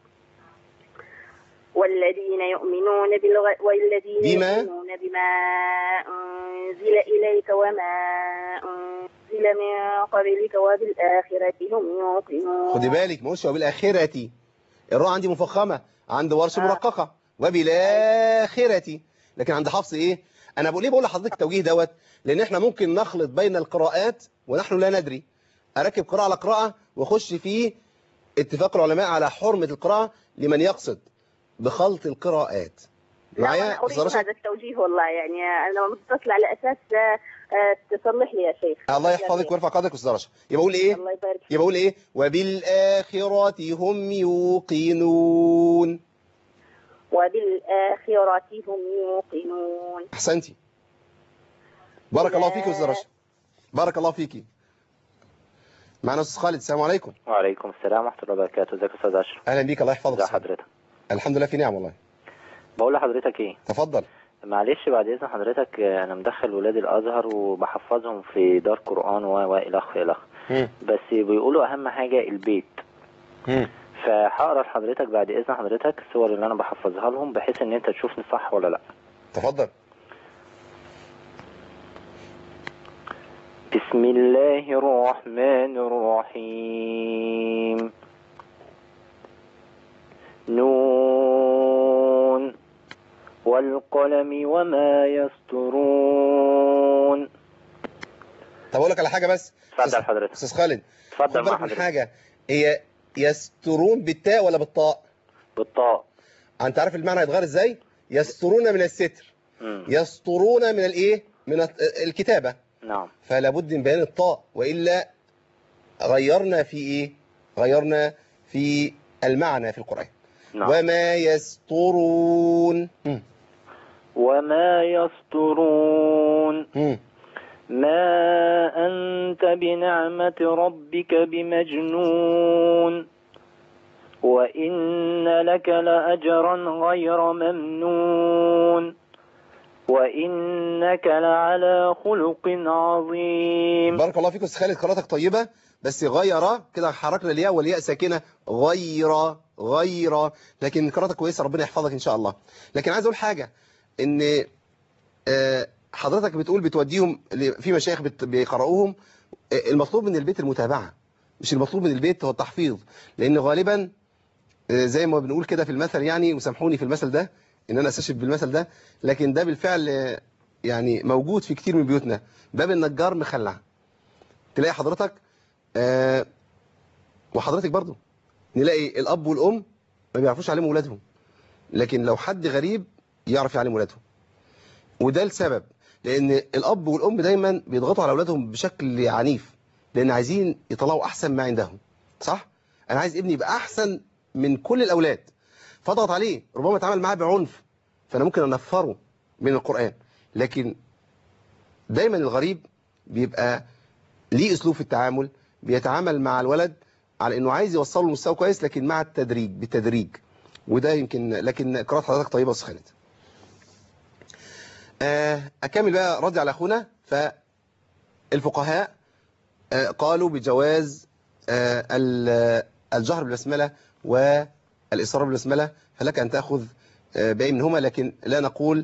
والذين يؤمنون بالغيب والذين بما؟ يؤمنون بما أنزل إليك وما أنزل من قبلك وبالآخرة هم يوقنون خدي بالك ما اقولش وبالاخرة الراء عندي مفخمة عند ورش آه. مرققة وبالاخرة لكن عند حفص ايه انا بقول ليه بقول لحضرتك التوجيه دوت لان احنا ممكن نخلط بين القراءات ونحن لا ندري اركب قراءة على قراءة واخش في اتفاق العلماء على حرمة القراءة لمن يقصد بخلط القراءات لا معايا أنا أريد أستاذ رشا هذا التوجيه والله يعني أنا متصلة على أساس آه، آه، تصلح لي يا شيخ الله يحفظك ويرفع قدرك استاذ رشا يبقى اقول ايه الله يبارك فيك يبقى اقول ايه وبالآخرة هم يوقنون وبالآخرة هم يوقنون احسنتي بارك الله فيك يا استاذ رشا بارك الله فيكي معنا استاذ خالد السلام عليكم وعليكم السلام ورحمة الله وبركاته ازيك يا استاذ اشرف اهلا بيك الله يحفظك ازي أستاذ. حضرتك الحمد لله في نعم والله بقول لحضرتك ايه تفضل معلش بعد اذن حضرتك آه، انا مدخل ولادي الازهر وبحفظهم في دار قران و والخ الخ مم. بس بيقولوا اهم حاجة البيت مم. فهقرا لحضرتك بعد اذن حضرتك الصور اللي انا بحفظها لهم بحيث ان انت تشوفني صح ولا لا تفضل بسم الله الرحمن الرحيم نون والقلم وما يسطرون طب اقول لك على حاجه بس اتفضل حضرتك استاذ خالد خد اتفضل بالك مع من حضرتك حاجه هي يسترون بالتاء ولا بالطاء بالطاء انت عارف المعنى هيتغير ازاي يسترون من الستر مم. يسطرون من الايه من الت- الكتابه نعم فلا بد من بيان الطاء والا غيرنا في ايه غيرنا في المعنى في القران نعم وما يسطرون مم. وما يسطرون مم. ما أنت بنعمة ربك بمجنون وإن لك لأجرا غير ممنون وإنك لعلى خلق عظيم بارك الله فيك استاذ خالد قراءتك طيبه بس غير كده حركنا الياء والياء ساكنه غير غير لكن قراءتك كويسه ربنا يحفظك ان شاء الله لكن عايز اقول حاجه ان آه، حضرتك بتقول بتوديهم ل- في مشايخ بت- بيقرأوهم آه، المطلوب من البيت المتابعه مش المطلوب من البيت هو التحفيظ لان غالبا آه، زي ما بنقول كده في المثل يعني وسامحوني في المثل ده ان انا استشهد بالمثل ده لكن ده بالفعل آه، يعني موجود في كتير من بيوتنا باب النجار مخلع تلاقي حضرتك آه وحضرتك برضو نلاقي الاب والام ما بيعرفوش يعلموا اولادهم لكن لو حد غريب يعرف يعلم اولادهم وده السبب لان الاب والام دايما بيضغطوا على اولادهم بشكل عنيف لان عايزين يطلعوا احسن ما عندهم صح انا عايز ابني يبقى احسن من كل الاولاد فاضغط عليه ربما اتعامل معاه بعنف فانا ممكن انفره من القران لكن دايما الغريب بيبقى ليه اسلوب في التعامل بيتعامل مع الولد على انه عايز يوصله لمستوى كويس لكن مع التدريج بالتدريج وده يمكن لكن قراءة حضرتك طيبة بس خالد آه، اكمل بقى ردي على اخونا فالفقهاء آه، قالوا بجواز آه، ال- الجهر بالبسملة والإصرار بالبسملة فلك أن تأخذ آه، باقي منهما لكن لا نقول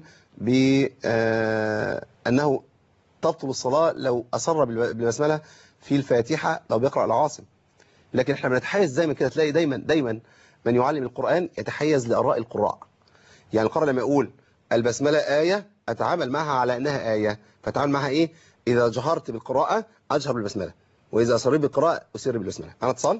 بأنه تبطل الصلاة لو أصر بالب- بالبسملة في الفاتحة لو بيقرأ العاصم لكن احنا بنتحيز دايما كده تلاقي دايما دايما من يعلم القرآن يتحيز لآراء القراء يعني القراء لما يقول البسملة آية أتعامل معها على أنها آية فأتعامل معها إيه إذا جهرت بالقراءة أجهر بالبسملة وإذا أصريت بالقراءة أسر بالبسملة أنا اتصال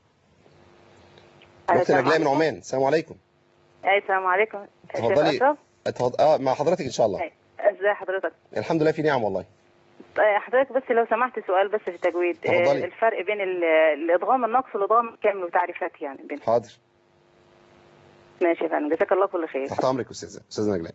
أختي السلام نجلاء من عليكم. عمان السلام عليكم أي السلام عليكم شيخ اتفضلي. أشرف اتفضل اه مع حضرتك إن شاء الله أي. ازي حضرتك الحمد لله في نعم والله آه، حضرتك بس لو سمحت سؤال بس في التجويد آه، اتفضلي. الفرق بين ال- الادغام النقص والادغام الكامل وتعريفات يعني بين حاضر ماشي يا فندم جزاك الله كل خير تحت أمرك أستاذة أستاذة نجلاء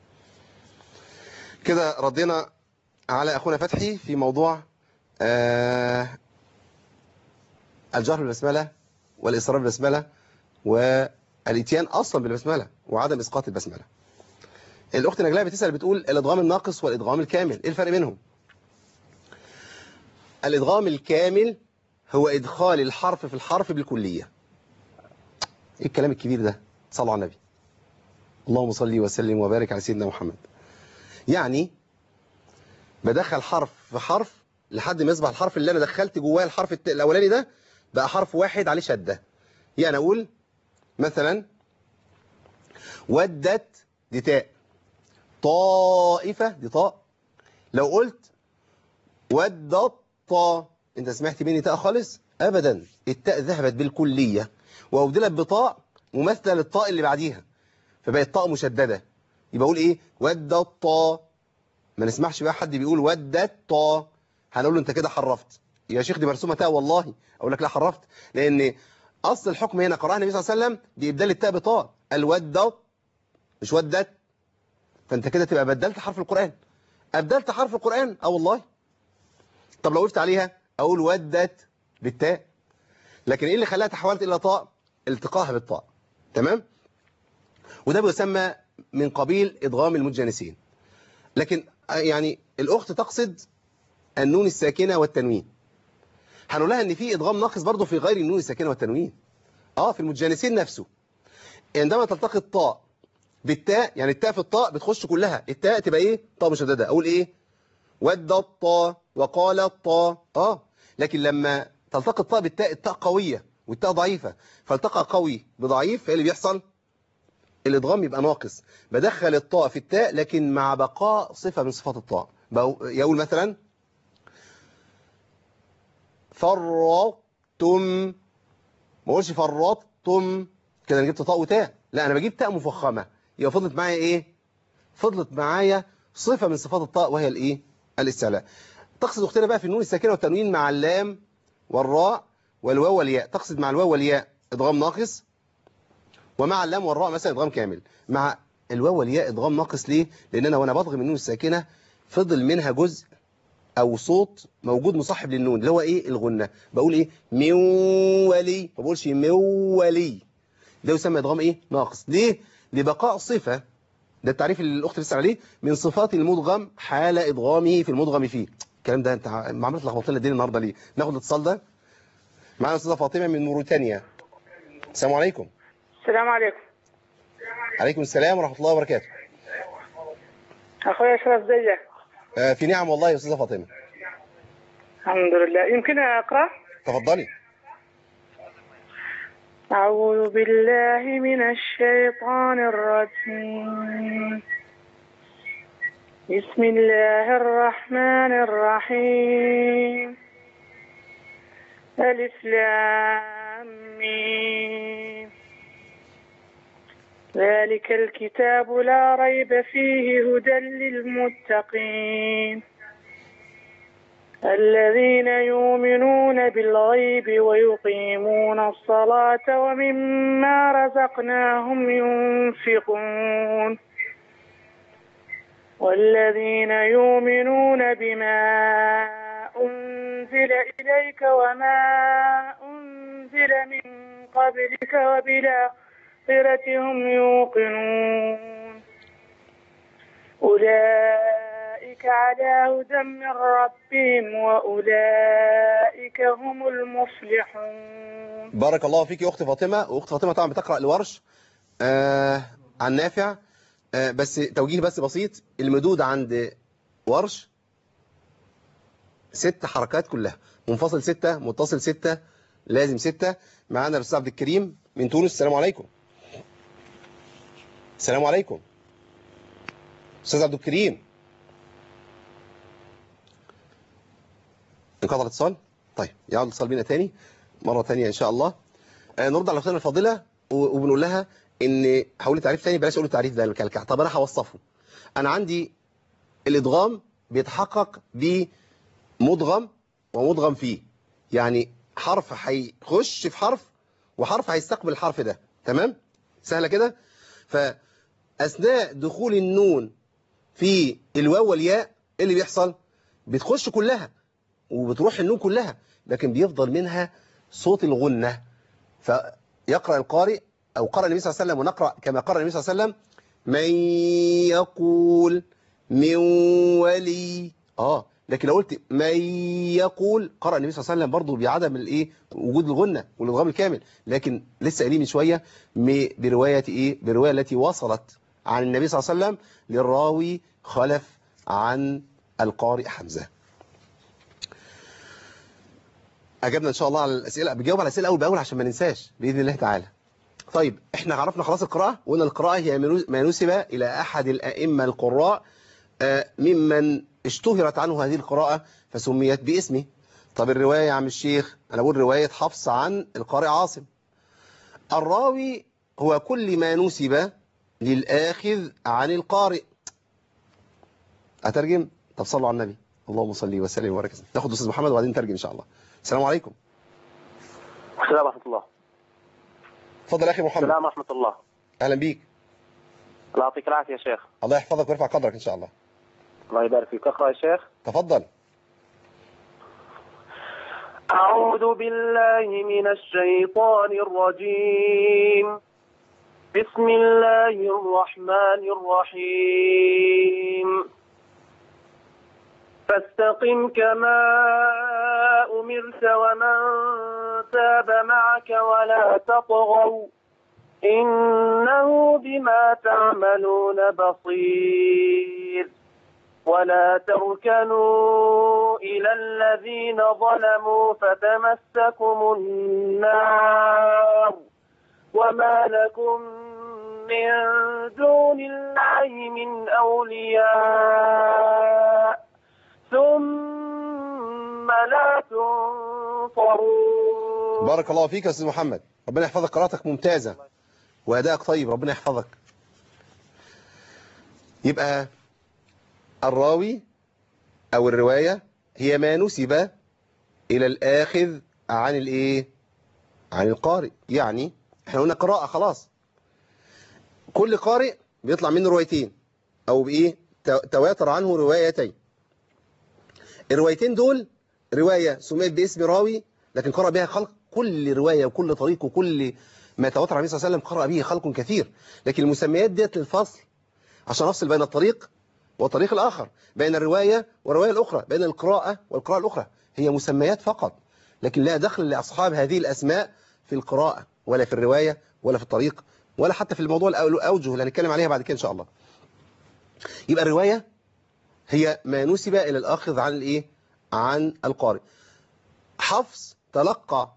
كده ردينا على أخونا فتحي في موضوع آه الجهر بالبسملة والإصرار بالبسملة والإتيان أصلا بالبسملة وعدم إسقاط البسملة الأخت نجلاء بتسأل بتقول الإدغام الناقص والإدغام الكامل إيه الفرق بينهم الإدغام الكامل هو إدخال الحرف في الحرف بالكلية إيه الكلام الكبير ده صلوا على النبي اللهم صل وسلم وبارك على سيدنا محمد يعني بدخل حرف في حرف لحد ما يصبح الحرف اللي انا دخلت جواه الحرف الت- الاولاني ده بقى حرف واحد عليه شده يعني اقول مثلا ودت دي تاء طائفه دي طاء لو قلت ودت طا انت سمعت مني تاء خالص ابدا التاء ذهبت بالكليه وابدلت بطاء مماثله للطاء اللي بعديها فبقت طاء مشدده يبقى اقول ايه ود الطا ما نسمعش بقى حد بيقول ود الطا هنقول له انت كده حرفت يا شيخ دي مرسومه تاء والله اقول لك لا حرفت لان اصل الحكم هنا قراها النبي صلى الله عليه وسلم بابدال التاء بطاء الود مش ودت فانت كده تبقى بدلت حرف القران ابدلت حرف القران اه والله طب لو وقفت عليها اقول ودت بالتاء لكن ايه اللي خلاها تحولت الى طاء التقاها بالطاء تمام وده بيسمى من قبيل ادغام المتجانسين لكن يعني الاخت تقصد النون الساكنه والتنوين هنقول لها ان في ادغام ناقص برضه في غير النون الساكنه والتنوين اه في المتجانسين نفسه عندما تلتقي الطاء بالتاء يعني التاء في الطاء بتخش كلها التاء تبقى ايه طاء مشدده اقول ايه ود الطاء وقال الطاء اه لكن لما تلتقي الطاء بالتاء التاء قويه والتاء ضعيفه فالتقى قوي بضعيف فايه اللي بيحصل الادغام يبقى ناقص بدخل الطاء في التاء لكن مع بقاء صفه من صفات الطاء يقول مثلا فرطتم ما اقولش فرطتم كده انا جبت طاء وتاء لا انا بجيب تاء مفخمه يبقى فضلت معايا ايه فضلت معايا صفه من صفات الطاء وهي الايه الاستعلاء تقصد اختنا بقى في النون الساكنه والتنوين مع اللام والراء والواو والياء تقصد مع الواو والياء ادغام ناقص ومع اللام والراء مثلا ادغام كامل مع الواو والياء ادغام ناقص ليه لان انا وانا بضغم النون الساكنه فضل منها جزء او صوت موجود مصاحب للنون اللي هو ايه الغنه بقول ايه مولي ما بقولش مولي ده يسمى ادغام ايه ناقص ليه لبقاء صفه ده التعريف اللي الاخت بتسال عليه من صفات المدغم حال ادغامه في المدغم فيه الكلام ده انت ما عملت لخبطت لنا الدنيا النهارده ليه ناخد الاتصال ده معانا استاذه فاطمه من موريتانيا السلام عليكم السلام عليكم عليكم السلام ورحمه الله وبركاته اخويا اشرف ازيك آه في نعم والله يا استاذه فاطمه الحمد لله يمكن اقرا تفضلي أعوذ بالله من الشيطان الرجيم بسم الله الرحمن الرحيم ألف لام ميم ذلك الكتاب لا ريب فيه هدى للمتقين الذين يؤمنون بالغيب ويقيمون الصلاة ومما رزقناهم ينفقون والذين يؤمنون بما أنزل إليك وما أنزل من قبلك وبالآخرة هم يوقنون أولئك على هدى من ربهم وأولئك هم المفلحون بارك الله فيك يا اخت فاطمه واخت فاطمه طبعا بتقرا الورش آه عن نافع آه بس توجيه بس بسيط المدود عند ورش ست حركات كلها منفصل ستة متصل ستة لازم ستة معانا الاستاذ عبد الكريم من تونس السلام عليكم السلام عليكم استاذ عبد الكريم انقطع الاتصال طيب يعود الاتصال بينا تاني مرة تانية ان شاء الله آه نرد على اختنا الفاضلة وبنقول لها ان هقول تعريف تاني بلاش اقول التعريف ده الكلكع طب انا هوصفه انا عندي الادغام بيتحقق بمدغم ومدغم فيه يعني حرف هيخش في حرف وحرف هيستقبل الحرف ده تمام سهله كده فاثناء دخول النون في الواو والياء ايه اللي بيحصل بتخش كلها وبتروح النون كلها لكن بيفضل منها صوت الغنة فيقرأ القارئ أو قرأ النبي صلى الله عليه وسلم ونقرأ كما قرأ النبي صلى الله عليه وسلم من يقول من ولي آه لكن لو قلت من يقول قرأ النبي صلى الله عليه وسلم برضه بعدم الايه وجود الغنة والادغام الكامل لكن لسه قايلين من شوية برواية ايه برواية التي وصلت عن النبي صلى الله عليه وسلم للراوي خلف عن القارئ حمزة أجبنا إن شاء الله على الأسئلة بجاوب على الأسئلة أول بأول عشان ما ننساش بإذن الله تعالى طيب إحنا عرفنا خلاص القراءة وقلنا القراءة هي ما نسب إلى أحد الأئمة القراء ممن اشتهرت عنه هذه القراءة فسميت باسمه طب الرواية يا عم الشيخ أنا بقول رواية حفص عن القارئ عاصم الراوي هو كل ما نسب للآخذ عن القارئ أترجم طب صلوا على النبي اللهم صل وسلم وبارك وسلم. ناخد أستاذ محمد وبعدين نترجم إن شاء الله السلام عليكم السلام ورحمة الله اتفضل يا أخي محمد السلام ورحمة الله أهلا بيك الله يعطيك العافية يا شيخ الله يحفظك ويرفع قدرك إن شاء الله الله يبارك فيك اقرأ يا شيخ تفضل أعوذ بالله من الشيطان الرجيم بسم الله الرحمن الرحيم فاستقم كما أمرت ومن تاب معك ولا تطغوا إنه بما تعملون بصير ولا تركنوا إلى الذين ظلموا فتمسكم النار وما لكم من دون الله من أولياء ثم لا تنصرون بارك الله فيك يا أستاذ محمد ربنا يحفظك قراءتك ممتازة وأدائك طيب ربنا يحفظك يبقى الراوي أو الرواية هي ما نسب إلى الآخذ عن الإيه عن القارئ يعني احنا قلنا قراءة خلاص كل قارئ بيطلع منه روايتين أو بإيه تو- تواتر عنه روايتين الروايتين دول رواية سميت باسم راوي لكن قرأ بها خلق كل رواية وكل طريق وكل ما تواتر عليه صلى الله عليه وسلم قرأ به خلق كثير لكن المسميات ديت للفصل عشان أفصل بين الطريق والطريق الآخر بين الرواية والرواية الأخرى بين القراءة والقراءة الأخرى هي مسميات فقط لكن لا دخل لأصحاب هذه الأسماء في القراءة ولا في الرواية ولا في الطريق ولا حتى في الموضوع الأوجه اللي هنتكلم عليها بعد كده إن شاء الله يبقى الرواية هي ما نسب إلى الأخذ عن الإيه؟ عن القارئ حفص تلقى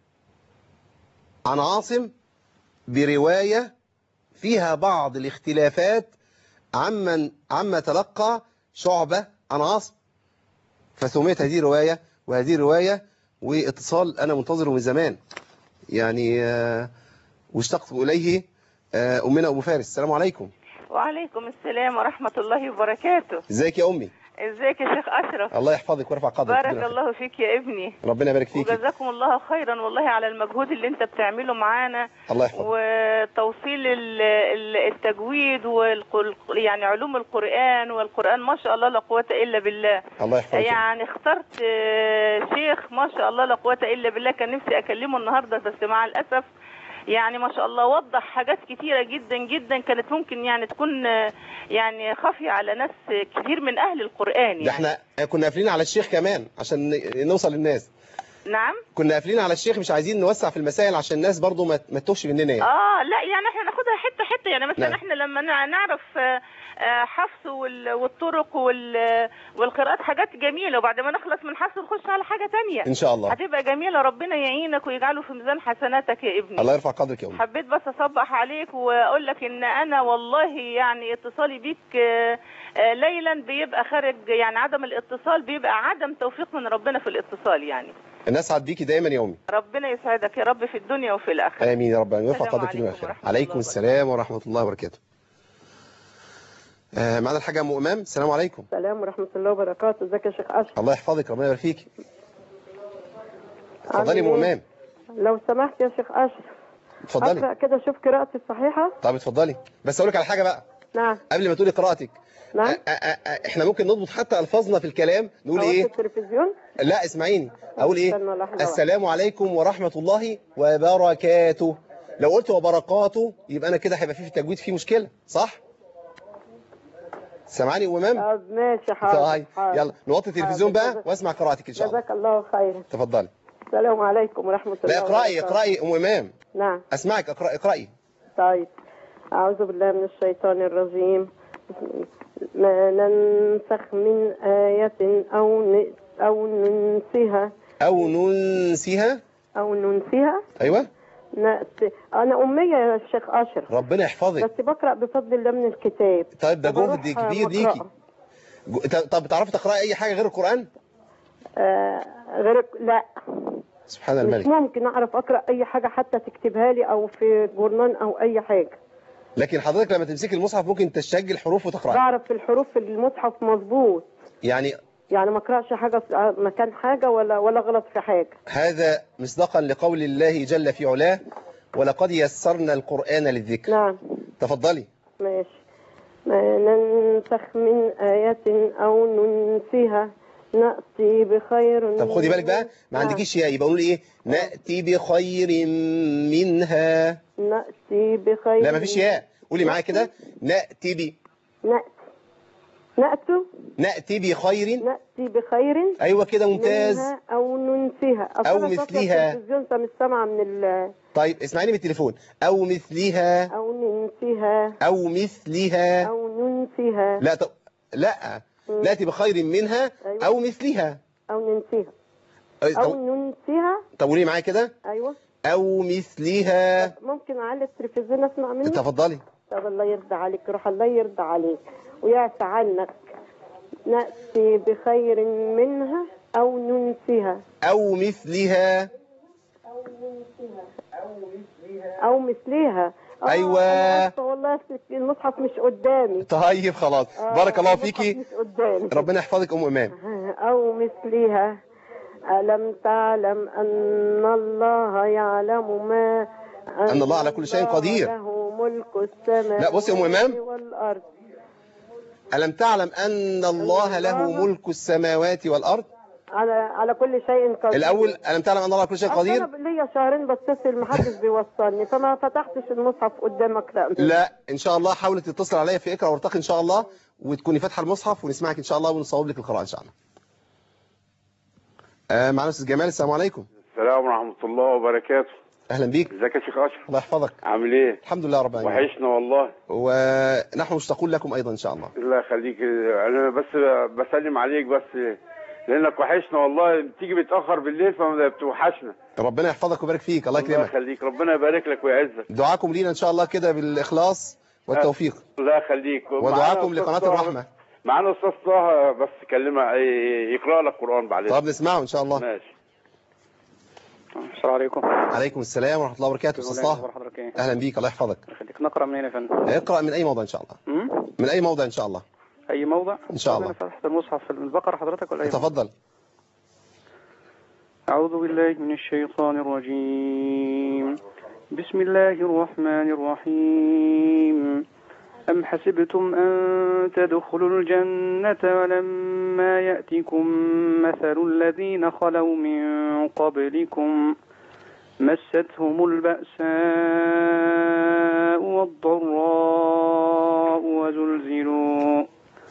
عن عاصم برواية فيها بعض الاختلافات عمن عما تلقى شعبة عن عاصم فسميت هذه رواية وهذه رواية واتصال أنا منتظره من زمان يعني آه، واشتقت إليه آه، أمنا أبو فارس السلام عليكم وعليكم السلام ورحمة الله وبركاته ازيك يا أمي ازيك يا شيخ أشرف الله يحفظك ويرفع قدرك بارك ربنا يخليك. الله فيك يا ابني ربنا يبارك فيك وجزاكم الله خيرا والله على المجهود اللي انت بتعمله معانا الله يحفظك وتوصيل ال- ال- التجويد والقل يعني علوم القرآن والقرآن ما شاء الله لا قوة إلا بالله الله يحفظك يعني اخترت آه، شيخ ما شاء الله لا قوة إلا بالله كان نفسي أكلمه النهاردة بس مع الأسف يعني ما شاء الله وضح حاجات كتيرة جدا جدا كانت ممكن يعني تكون آه، يعني خافية على ناس كتير من أهل القرآن ده يعني احنا كنا قافلين على الشيخ كمان عشان ن- نوصل للناس نعم كنا قافلين على الشيخ مش عايزين نوسع في المسائل عشان الناس برضو ما ما تتوهش مننا يعني اه لا يعني احنا ناخدها حته حته يعني مثلا نعم. احنا لما نع- نعرف آه، آه، حفص وال- والطرق وال- والقراءات حاجات جميله وبعد ما نخلص من حفص نخش على حاجه تانية ان شاء الله هتبقى جميله ربنا يعينك ويجعله في ميزان حسناتك يا ابني الله يرفع قدرك يا أمي حبيت بس اصبح عليك واقول لك ان انا والله يعني اتصالي بيك آه، آه، ليلا بيبقى خارج يعني عدم الاتصال بيبقى عدم توفيق من ربنا في الاتصال يعني الناس سعد بيكي دايما يا أمي ربنا يسعدك يا رب في الدنيا وفي الاخره آمين يا رب العالمين ويرفع السلام قدرك عليكم يوم الخير ورحمة عليكم الله السلام ورحمة الله وبركاته آه معنا الحاجة أم أمام السلام عليكم السلام ورحمة الله وبركاته ازيك يا شيخ أشرف الله يحفظك ربنا يبارك فيك عامل اتفضلي يا أم إيه؟ أمام لو سمحت يا شيخ أشرف اتفضلي أقرأ كده شوف قراءتي الصحيحة طب اتفضلي بس أقول لك على حاجة بقى نعم قبل ما تقولي قراءتك نعم أ- أ- أ- احنا ممكن نضبط حتى ألفاظنا في الكلام نقول أوقف إيه التلفزيون لا اسمعيني أقول إيه استنى لحظة واحدة. السلام عليكم ورحمة الله وبركاته لو قلت وبركاته يبقى أنا كده هيبقى في في التجويد في مشكلة صح سامعاني يا أم أمام طب ماشي حاضر طيب حاضر. يلا نوطي التلفزيون حاضر. بقى واسمع قراءتك ان شاء الله جزاك الله خيرا تفضلي السلام عليكم ورحمة الله لا اقرأي وبركاته. اقرأي ام امام نعم اسمعك اقرأي اقرأي طيب أعوذ بالله من الشيطان الرجيم ما ننسخ من آية أو ن... أو ننسها او ننسيها أو ننسها ايوه نأتي أنا أمية يا شيخ أشرف ربنا يحفظك بس بقرأ بفضل الله من الكتاب طيب ده وبروح جهد كبير مقرأة. ليكي جو- ط- طب بتعرفي تقرأي اي حاجة غير القرآن آه غير لا سبحان مش الملك ممكن أعرف أقرأ أي حاجة حتى تكتبها لي أو في جورنان أو أي حاجة لكن حضرتك لما تمسكي المصحف ممكن تشتج الحروف وتقرأ بعرف الحروف في المصحف مظبوط يعني يعني ما اقراش حاجه في مكان حاجه ولا ولا غلط في حاجه هذا مصداقا لقول الله جل في علاه ولقد يسرنا القرآن للذكر نعم تفضلي ماشي ما ننسخ من آية أو ننسها نأتي بخير طب خدي بالك بقى ما نعم. عندكيش ياء يبقى نقول ايه نأتي بخير منها نأتي بخير لا ما فيش ياء قولي معايا كده نأتي ب نأتي نأتي نأتي بخير نأتي بخير ايوه كده ممتاز منها أو ننسها أصل أو أنا فاكرة مثلها. التلفزيون فمش سامعة من ال طيب اسمعيني بالتليفون او مثلها أو ننسها او مثلها أو ننسها لا طب لا مم. نأتي بخير منها أيوة. او مثلها أو ننسها أي- أو طب ننسها طب قولي معايا كده أيوة او مثلها ممكن أعلي التلفزيون أسمع منك تفضلي طب الله يرضى عليك روح الله يرضى عليك ويعفى عنك نأتي بخير منها أو ننسها او مثلها أو مثلها آه، أيوة. أنا آسفة والله المصحف مش قدامي طيب خلاص آه، بارك الله المصحف فيكي مش قدامي ربنا يحفظك ام امام أو مثلها ألم تعلم أن الله يعلم ما أن الله على كل شيء قدير. له ملك السماوات لا، بصي يا أم إمام. والأرض ألم تعلم أن الله له ملك السماوات والأرض على على كل شيء قدير الأول ألم تعلم أن الله على كل شيء أصل قدير انا ليا شهرين بتصل محدش بيوصلني فما فتحتش المصحف قدامك لا لا إن شاء الله حاولي تتصل عليا في اقرأ وارتقي إن شاء الله وتكوني فاتحة المصحف ونسمعك إن شاء الله ونصوب لك القراءة إن شاء الله آه معنا أستاذ جمال السلام عليكم السلام ورحمة الله وبركاته أهلا بيك ازيك يا شيخ أشرف الله يحفظك عامل ايه الحمد لله رب العالمين وحشنا والله ونحن مشتاقون لكم أيضا إن شاء الله الله يخليك انا بس بسلم عليك بس لانك وحشنا والله بتيجي متأخر بالليل فما بتوحشنا ربنا يحفظك ويبارك فيك الله الله يكرمك يخليك ربنا يبارك لك ويعزك دعاكم لينا إن شاء الله كده بالإخلاص والتوفيق الله يخليك ودعاكم معانا لقناة أستاذ طه- الرحمة معانا استاذ طه بس كلمة يقرأ لك قرآن بعد طب نسمعه إن شاء الله ماشي السلام عليكم عليكم السلام ورحمة الله وبركاته أستاذ طه حضرتك ايه أهلا بيك الله يحفظك خليك نقرا منين يا فندم اقرأ من أي موضع إن شاء الله أمم؟ من أي موضع إن شاء الله اي موضع إن شاء طب الله. انا فتحت المصحف في البقره حضرتك ولا اي موضع؟ تفضل أعوذ بالله من الشيطان الرجيم بسم الله الرحمن الرحيم أم حسبتم أن تدخلوا الجنة ولما يأتكم مثل الذين خلوا من قبلكم مستهم البأساء والضراء وزلزلوا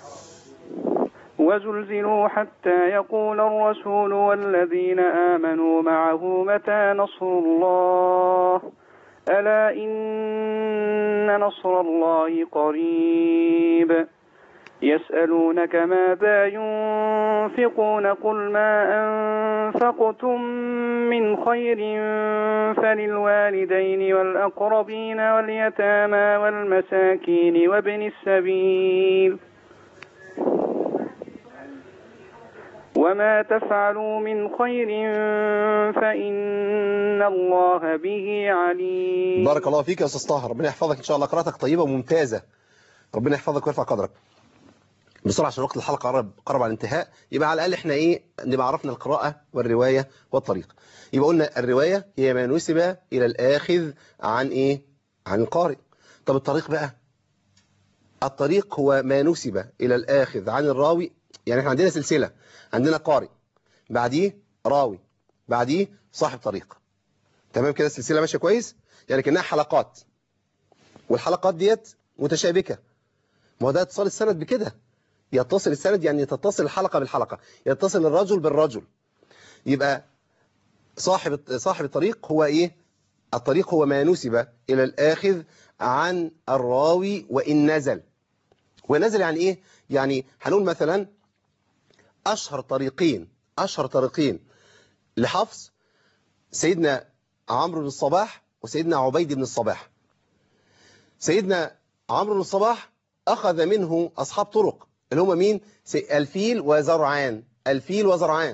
وزلزلوا حتى يقول الرسول والذين آمنوا معه متى نصر الله ألا إن نصر الله قريب يسألونك ماذا ينفقون قل ما أنفقتم من خير فللوالدين والأقربين واليتامى والمساكين وابن السبيل وما تفعلوا من خير فإن الله به عليم بارك الله فيك يا أستاذ طه ربنا يحفظك إن شاء الله قراءتك طيبة وممتازة ربنا يحفظك ويرفع قدرك بسرعة عشان وقت الحلقة قرب قرب على الانتهاء يبقى على الأقل إحنا إيه نبقى عرفنا القراءة والرواية والطريق يبقى قلنا الرواية هي ما نسب إلى الآخذ عن إيه عن القارئ طب الطريق بقى الطريق هو ما نسب إلى الآخذ عن الراوي يعني إحنا عندنا سلسلة عندنا قارئ بعديه راوي بعديه صاحب طريق تمام كده السلسلة ماشية كويس يعني كأنها حلقات والحلقات ديت متشابكة ما هو ده اتصال السند بكده يتصل السند يعني تتصل الحلقة بالحلقة يتصل الرجل بالرجل يبقى صاحب صاحب الطريق هو ايه الطريق هو ما نسب الى الاخذ عن الراوي وان نزل ونزل يعني ايه يعني هنقول مثلا اشهر طريقين اشهر طريقين لحفص سيدنا عمرو بن الصباح وسيدنا عبيد بن الصباح سيدنا عمرو بن الصباح أخذ منه أصحاب طرق اللي هم مين سي- الفيل وزرعان الفيل وزرعان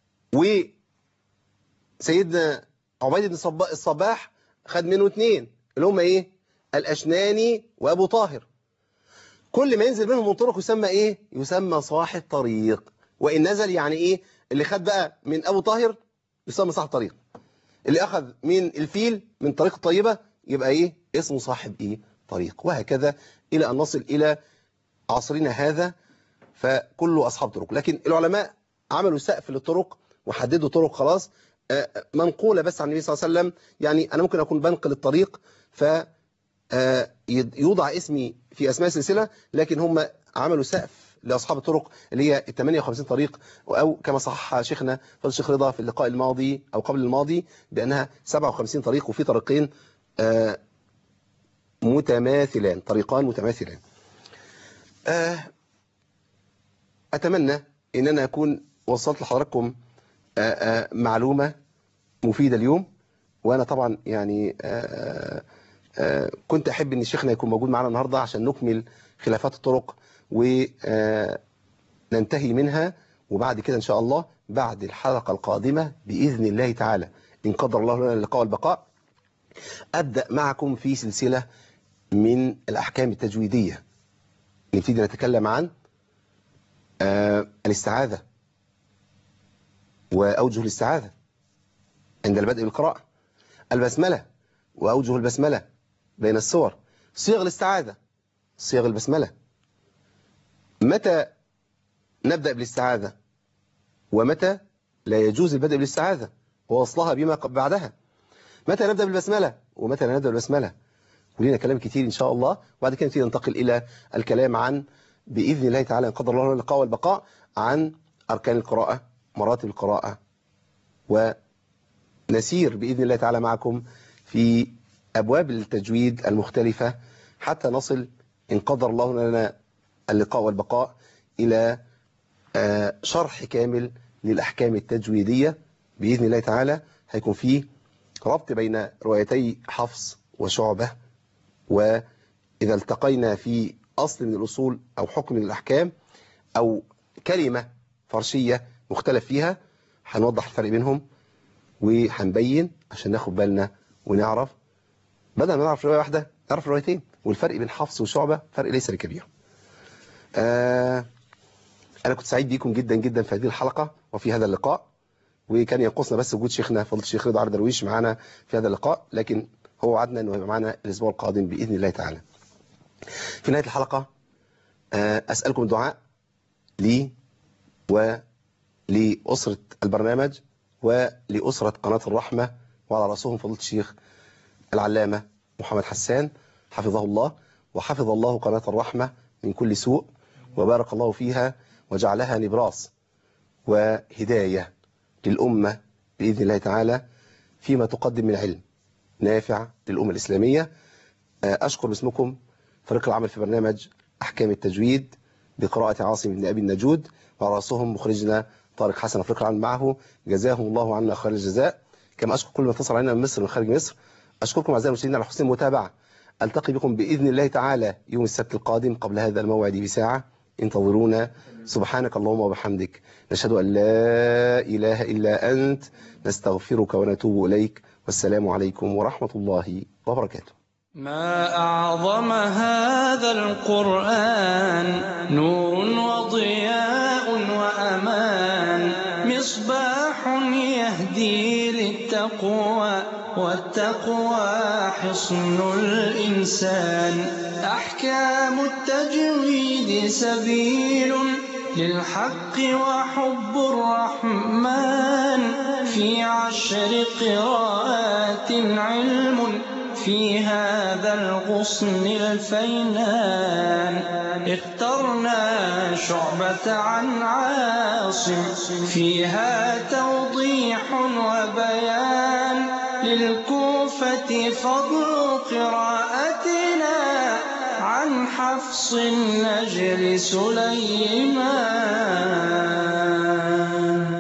وسيدنا عبيد بن الصبا- الصباح خد منه اثنين اللي هم ايه الاشناني وابو طاهر كل ما ينزل منهم من طرق يسمى ايه يسمى صاحب طريق وان نزل يعني ايه اللي خد بقى من ابو طاهر يسمى صاحب طريق اللي اخذ من الفيل من طريق الطيبة يبقى ايه اسمه صاحب ايه طريق وهكذا الى ان نصل الى عصرنا هذا فكله اصحاب طرق لكن العلماء عملوا سقف للطرق وحددوا طرق خلاص آه، منقولة بس عن النبي صلى الله عليه وسلم يعني أنا ممكن أكون بنقل الطريق ف آه، يد- يوضع اسمي في أسماء السلسلة لكن هم عملوا سقف لأصحاب الطرق اللي هي ال 58 طريق أو كما صح شيخنا فضل الشيخ رضا في اللقاء الماضي أو قبل الماضي بأنها 57 طريق وفي طريقين آه، متماثلان طريقان متماثلان آه، أتمنى أن أنا أكون وصلت لحضراتكم آه، آه، معلومة مفيدة اليوم وأنا طبعا يعني آه، آه، كنت أحب أن شيخنا يكون موجود معنا النهاردة عشان نكمل خلافات الطرق وننتهي منها وبعد كده إن شاء الله بعد الحلقة القادمة بإذن الله تعالى إن قدر الله لنا اللقاء والبقاء أبدأ معكم في سلسلة من الأحكام التجويدية نبتدي نتكلم عن آه، الاستعاذة وأوجه الاستعاذة عند البدء بالقراءة البسملة وأوجه البسملة بين السور صيغ الاستعاذة صيغ البسملة متى نبدأ بالاستعاذة ومتى لا يجوز البدء بالاستعاذة ووصلها بما بعدها متى نبدأ بالبسملة ومتى لا نبدأ بالبسملة ولينا كلام كتير إن شاء الله وبعد كده نبتدي ننتقل إلى الكلام عن بإذن الله تعالى إن قدر الله لنا اللقاء والبقاء عن أركان القراءة مراتب القراءة ونسير بإذن الله تعالى معكم في أبواب التجويد المختلفة حتى نصل إن قدر الله لنا اللقاء والبقاء إلى آه، شرح كامل للأحكام التجويدية بإذن الله تعالى هيكون فيه ربط بين روايتي حفص وشعبة وإذا التقينا في أصل من الأصول أو حكم من الأحكام أو كلمة فرشية مختلف فيها هنوضح الفرق بينهم وهنبين عشان ناخد بالنا ونعرف بدل ما نعرف رواية واحدة نعرف روايتين والفرق بين حفص وشعبة فرق ليس بكبير آه أنا كنت سعيد بيكم جدا جدا في هذه الحلقة وفي هذا اللقاء وكان ينقصنا بس وجود شيخنا فضل الشيخ رضا عبد درويش معانا في هذا اللقاء لكن هو وعدنا انه يبقى معانا الاسبوع القادم باذن الله تعالى. في نهايه الحلقه آه، اسالكم الدعاء لي ولاسره البرنامج ولاسره قناه الرحمه وعلى راسهم فضيله الشيخ العلامه محمد حسان حفظه الله وحفظ الله قناه الرحمه من كل سوء وبارك الله فيها وجعلها نبراس وهدايه للامه باذن الله تعالى فيما تقدم من علم نافع للأمة الإسلامية آه، أشكر باسمكم فريق العمل في برنامج أحكام التجويد بقراءة عاصم بن أبي النجود وعلى رأسهم مخرجنا طارق حسن فريق العمل معه جزاهم الله عنا خير الجزاء كما أشكر كل من اتصل علينا من مصر ومن خارج مصر أشكركم أعزائي المشاهدين على حسن المتابعة ألتقي بكم بإذن الله تعالى يوم السبت القادم قبل هذا الموعد بساعة انتظرونا سبحانك اللهم وبحمدك نشهد أن لا إله إلا أنت نستغفرك ونتوب إليك والسلام عليكم ورحمة الله وبركاته ما أعظم هذا القرآن نور وضياء وأمان مصباح يهدي للتقوى والتقوى حصن الإنسان أحكام التجويد سبيل للحق وحب الرحمن في عشر قراءات علم في هذا الغصن الفينان اخترنا شعبة عن عاصم فيها توضيح وبيان للكوفة فضل قراءتنا عن حفص النجل سليمان